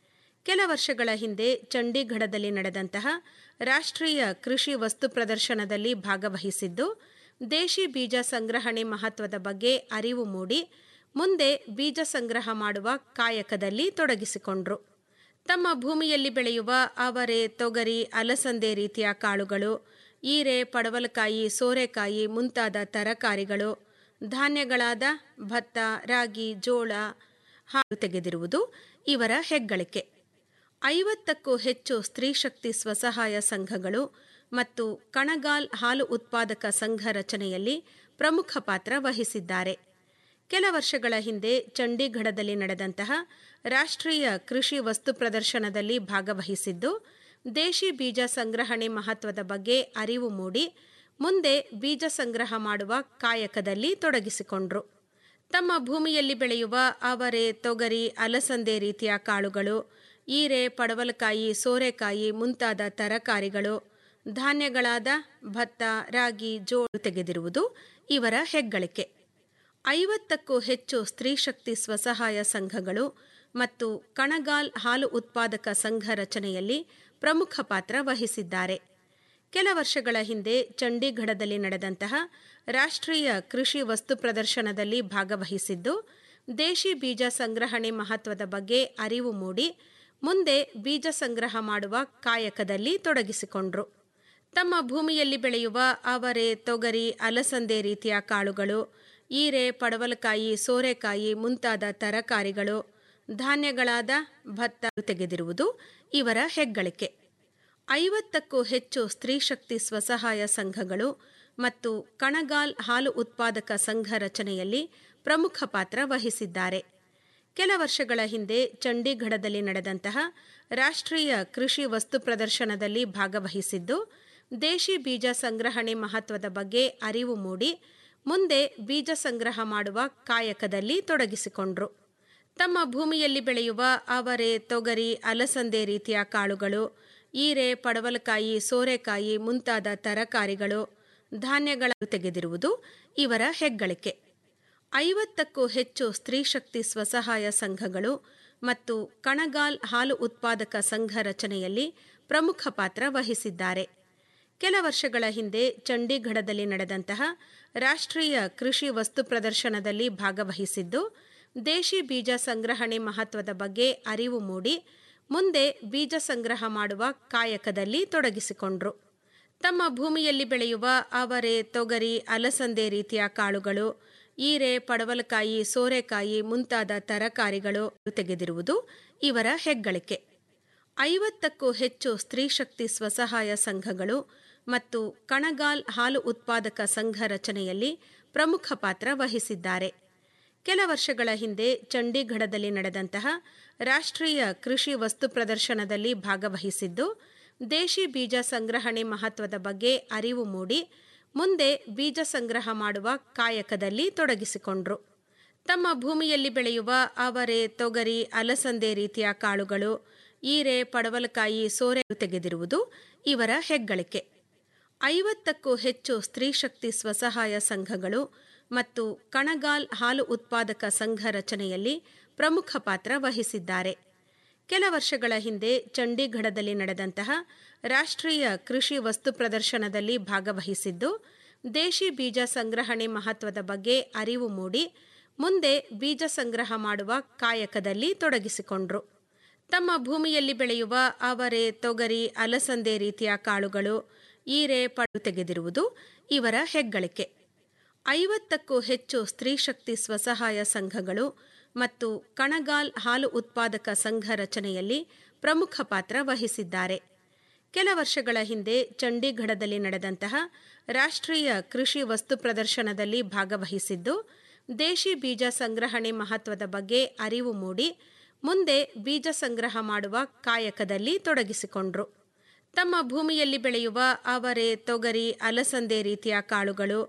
ಕೆಲ ವರ್ಷಗಳ ಹಿಂದೆ ಚಂಡೀಗಢದಲ್ಲಿ ನಡೆದಂತಹ ರಾಷ್ಟ್ರೀಯ ಕೃಷಿ ವಸ್ತು ಪ್ರದರ್ಶನದಲ್ಲಿ ಭಾಗವಹಿಸಿದ್ದು ದೇಶಿ ಬೀಜ ಸಂಗ್ರಹಣೆ ಮಹತ್ವದ ಬಗ್ಗೆ ಅರಿವು ಮೂಡಿ ಮುಂದೆ ಬೀಜ ಸಂಗ್ರಹ ಮಾಡುವ ಕಾಯಕದಲ್ಲಿ ತೊಡಗಿಸಿಕೊಂಡ್ರು ತಮ್ಮ ಭೂಮಿಯಲ್ಲಿ ಬೆಳೆಯುವ ಅವರೆ ತೊಗರಿ ಅಲಸಂದೆ ರೀತಿಯ ಕಾಳುಗಳು ಈರೆ ಪಡವಲಕಾಯಿ ಸೋರೆಕಾಯಿ ಮುಂತಾದ ತರಕಾರಿಗಳು ಧಾನ್ಯಗಳಾದ ಭತ್ತ ರಾಗಿ ಜೋಳ ಹಾಲು ತೆಗೆದಿರುವುದು ಇವರ ಹೆಗ್ಗಳಿಕೆ ಐವತ್ತಕ್ಕೂ ಹೆಚ್ಚು ಸ್ತ್ರೀ ಶಕ್ತಿ ಸ್ವಸಹಾಯ ಸಂಘಗಳು ಮತ್ತು ಕಣಗಾಲ್ ಹಾಲು ಉತ್ಪಾದಕ ಸಂಘ ರಚನೆಯಲ್ಲಿ ಪ್ರಮುಖ ಪಾತ್ರ ವಹಿಸಿದ್ದಾರೆ ಕೆಲ ವರ್ಷಗಳ ಹಿಂದೆ ಚಂಡೀಗಢದಲ್ಲಿ ನಡೆದಂತಹ ರಾಷ್ಟ್ರೀಯ ಕೃಷಿ ವಸ್ತು ಪ್ರದರ್ಶನದಲ್ಲಿ ಭಾಗವಹಿಸಿದ್ದು ದೇಶಿ ಬೀಜ ಸಂಗ್ರಹಣೆ ಮಹತ್ವದ ಬಗ್ಗೆ ಅರಿವು ಮೂಡಿ ಮುಂದೆ ಬೀಜ ಸಂಗ್ರಹ ಮಾಡುವ ಕಾಯಕದಲ್ಲಿ ತೊಡಗಿಸಿಕೊಂಡ್ರು ತಮ್ಮ ಭೂಮಿಯಲ್ಲಿ ಬೆಳೆಯುವ ಅವರೆ ತೊಗರಿ ಅಲಸಂದೆ ರೀತಿಯ ಕಾಳುಗಳು ಈರೆ ಪಡವಲಕಾಯಿ ಸೋರೆಕಾಯಿ ಮುಂತಾದ ತರಕಾರಿಗಳು ಧಾನ್ಯಗಳಾದ ಭತ್ತ ರಾಗಿ ಜೋಳ ತೆಗೆದಿರುವುದು ಇವರ ಹೆಗ್ಗಳಿಕೆ ಐವತ್ತಕ್ಕೂ ಹೆಚ್ಚು ಸ್ತ್ರೀ ಶಕ್ತಿ ಸ್ವಸಹಾಯ ಸಂಘಗಳು ಮತ್ತು ಕಣಗಾಲ್ ಹಾಲು ಉತ್ಪಾದಕ ಸಂಘ ರಚನೆಯಲ್ಲಿ ಪ್ರಮುಖ ಪಾತ್ರ ವಹಿಸಿದ್ದಾರೆ ಕೆಲ ವರ್ಷಗಳ ಹಿಂದೆ ಚಂಡೀಗಢದಲ್ಲಿ ನಡೆದಂತಹ ರಾಷ್ಟ್ರೀಯ ಕೃಷಿ ವಸ್ತು ಪ್ರದರ್ಶನದಲ್ಲಿ ಭಾಗವಹಿಸಿದ್ದು ದೇಶಿ ಬೀಜ ಸಂಗ್ರಹಣೆ ಮಹತ್ವದ ಬಗ್ಗೆ ಅರಿವು ಮೂಡಿ ಮುಂದೆ ಬೀಜ ಸಂಗ್ರಹ ಮಾಡುವ ಕಾಯಕದಲ್ಲಿ ತೊಡಗಿಸಿಕೊಂಡ್ರು ತಮ್ಮ ಭೂಮಿಯಲ್ಲಿ ಬೆಳೆಯುವ ಅವರೆ ತೊಗರಿ ಅಲಸಂದೆ ರೀತಿಯ ಕಾಳುಗಳು ಈರೆ ಪಡವಲಕಾಯಿ ಸೋರೆಕಾಯಿ ಮುಂತಾದ ತರಕಾರಿಗಳು ಧಾನ್ಯಗಳಾದ ಭತ್ತ ತೆಗೆದಿರುವುದು ಇವರ ಹೆಗ್ಗಳಿಕೆ ಐವತ್ತಕ್ಕೂ ಹೆಚ್ಚು ಸ್ತ್ರೀ ಶಕ್ತಿ ಸ್ವಸಹಾಯ ಸಂಘಗಳು ಮತ್ತು ಕಣಗಾಲ್ ಹಾಲು ಉತ್ಪಾದಕ ಸಂಘ ರಚನೆಯಲ್ಲಿ ಪ್ರಮುಖ ಪಾತ್ರ ವಹಿಸಿದ್ದಾರೆ ಕೆಲ ವರ್ಷಗಳ ಹಿಂದೆ ಚಂಡೀಗಢದಲ್ಲಿ ನಡೆದಂತಹ ರಾಷ್ಟ್ರೀಯ ಕೃಷಿ ವಸ್ತು ಪ್ರದರ್ಶನದಲ್ಲಿ ಭಾಗವಹಿಸಿದ್ದು ದೇಶಿ ಬೀಜ ಸಂಗ್ರಹಣೆ ಮಹತ್ವದ ಬಗ್ಗೆ ಅರಿವು ಮೂಡಿ ಮುಂದೆ ಬೀಜ ಸಂಗ್ರಹ ಮಾಡುವ ಕಾಯಕದಲ್ಲಿ ತೊಡಗಿಸಿಕೊಂಡ್ರು ತಮ್ಮ ಭೂಮಿಯಲ್ಲಿ ಬೆಳೆಯುವ ಅವರೆ ತೊಗರಿ ಅಲಸಂದೆ ರೀತಿಯ ಕಾಳುಗಳು ಈರೆ ಪಡವಲಕಾಯಿ ಸೋರೆಕಾಯಿ ಮುಂತಾದ ತರಕಾರಿಗಳು ಧಾನ್ಯಗಳ ತೆಗೆದಿರುವುದು ಇವರ ಹೆಗ್ಗಳಿಕೆ ಐವತ್ತಕ್ಕೂ ಹೆಚ್ಚು ಸ್ತ್ರೀ ಶಕ್ತಿ ಸ್ವಸಹಾಯ ಸಂಘಗಳು ಮತ್ತು ಕಣಗಾಲ್ ಹಾಲು ಉತ್ಪಾದಕ ಸಂಘ ರಚನೆಯಲ್ಲಿ ಪ್ರಮುಖ ಪಾತ್ರ ವಹಿಸಿದ್ದಾರೆ ಕೆಲ ವರ್ಷಗಳ ಹಿಂದೆ ಚಂಡೀಗಢದಲ್ಲಿ ನಡೆದಂತಹ ರಾಷ್ಟ್ರೀಯ ಕೃಷಿ ವಸ್ತು ಪ್ರದರ್ಶನದಲ್ಲಿ ಭಾಗವಹಿಸಿದ್ದು ದೇಶಿ ಬೀಜ ಸಂಗ್ರಹಣೆ ಮಹತ್ವದ ಬಗ್ಗೆ ಅರಿವು ಮೂಡಿ ಮುಂದೆ ಬೀಜ ಸಂಗ್ರಹ ಮಾಡುವ ಕಾಯಕದಲ್ಲಿ ತೊಡಗಿಸಿಕೊಂಡ್ರು ತಮ್ಮ ಭೂಮಿಯಲ್ಲಿ ಬೆಳೆಯುವ ಅವರೆ ತೊಗರಿ ಅಲಸಂದೆ ರೀತಿಯ ಕಾಳುಗಳು ಈರೆ ಪಡವಲಕಾಯಿ ಸೋರೆಕಾಯಿ ಮುಂತಾದ ತರಕಾರಿಗಳು ತೆಗೆದಿರುವುದು ಇವರ ಹೆಗ್ಗಳಿಕೆ ಐವತ್ತಕ್ಕೂ ಹೆಚ್ಚು ಸ್ತ್ರೀ ಶಕ್ತಿ ಸ್ವಸಹಾಯ ಸಂಘಗಳು ಮತ್ತು ಕಣಗಾಲ್ ಹಾಲು ಉತ್ಪಾದಕ ಸಂಘ ರಚನೆಯಲ್ಲಿ ಪ್ರಮುಖ ಪಾತ್ರ ವಹಿಸಿದ್ದಾರೆ ಕೆಲ ವರ್ಷಗಳ ಹಿಂದೆ ಚಂಡೀಗಢದಲ್ಲಿ ನಡೆದಂತಹ ರಾಷ್ಟ್ರೀಯ ಕೃಷಿ ವಸ್ತು ಪ್ರದರ್ಶನದಲ್ಲಿ ಭಾಗವಹಿಸಿದ್ದು ದೇಶಿ ಬೀಜ ಸಂಗ್ರಹಣೆ ಮಹತ್ವದ ಬಗ್ಗೆ ಅರಿವು ಮೂಡಿ ಮುಂದೆ ಬೀಜ ಸಂಗ್ರಹ ಮಾಡುವ ಕಾಯಕದಲ್ಲಿ ತೊಡಗಿಸಿಕೊಂಡ್ರು ತಮ್ಮ ಭೂಮಿಯಲ್ಲಿ ಬೆಳೆಯುವ ಅವರೆ ತೊಗರಿ ಅಲಸಂದೆ ರೀತಿಯ ಕಾಳುಗಳು ಈರೆ ಪಡವಲಕಾಯಿ ಸೋರೆ ತೆಗೆದಿರುವುದು ಇವರ ಹೆಗ್ಗಳಿಕೆ ಐವತ್ತಕ್ಕೂ ಹೆಚ್ಚು ಸ್ತ್ರೀ ಶಕ್ತಿ ಸ್ವಸಹಾಯ ಸಂಘಗಳು ಮತ್ತು ಕಣಗಾಲ್ ಹಾಲು ಉತ್ಪಾದಕ ಸಂಘ ರಚನೆಯಲ್ಲಿ ಪ್ರಮುಖ ಪಾತ್ರ ವಹಿಸಿದ್ದಾರೆ ಕೆಲ ವರ್ಷಗಳ ಹಿಂದೆ ಚಂಡೀಗಢದಲ್ಲಿ ನಡೆದಂತಹ ರಾಷ್ಟ್ರೀಯ ಕೃಷಿ ವಸ್ತು ಪ್ರದರ್ಶನದಲ್ಲಿ ಭಾಗವಹಿಸಿದ್ದು ದೇಶಿ ಬೀಜ ಸಂಗ್ರಹಣೆ ಮಹತ್ವದ ಬಗ್ಗೆ ಅರಿವು ಮೂಡಿ ಮುಂದೆ ಬೀಜ ಸಂಗ್ರಹ ಮಾಡುವ ಕಾಯಕದಲ್ಲಿ ತೊಡಗಿಸಿಕೊಂಡ್ರು ತಮ್ಮ ಭೂಮಿಯಲ್ಲಿ ಬೆಳೆಯುವ ಅವರೆ ತೊಗರಿ ಅಲಸಂದೆ ರೀತಿಯ ಕಾಳುಗಳು ಈರೆ ಪಡು ತೆಗೆದಿರುವುದು ಇವರ ಹೆಗ್ಗಳಿಕೆ ಐವತ್ತಕ್ಕೂ ಹೆಚ್ಚು ಸ್ತ್ರೀ ಶಕ್ತಿ ಸ್ವಸಹಾಯ ಸಂಘಗಳು ಮತ್ತು ಕಣಗಾಲ್ ಹಾಲು ಉತ್ಪಾದಕ ಸಂಘ ರಚನೆಯಲ್ಲಿ ಪ್ರಮುಖ ಪಾತ್ರ ವಹಿಸಿದ್ದಾರೆ ಕೆಲ ವರ್ಷಗಳ ಹಿಂದೆ ಚಂಡೀಗಢದಲ್ಲಿ ನಡೆದಂತಹ ರಾಷ್ಟ್ರೀಯ ಕೃಷಿ ವಸ್ತು ಪ್ರದರ್ಶನದಲ್ಲಿ ಭಾಗವಹಿಸಿದ್ದು ದೇಶಿ ಬೀಜ ಸಂಗ್ರಹಣೆ ಮಹತ್ವದ ಬಗ್ಗೆ ಅರಿವು ಮೂಡಿ ಮುಂದೆ ಬೀಜ ಸಂಗ್ರಹ ಮಾಡುವ ಕಾಯಕದಲ್ಲಿ ತೊಡಗಿಸಿಕೊಂಡ್ರು ತಮ್ಮ ಭೂಮಿಯಲ್ಲಿ ಬೆಳೆಯುವ ಅವರೆ ತೊಗರಿ ಅಲಸಂದೆ ರೀತಿಯ ಕಾಳುಗಳು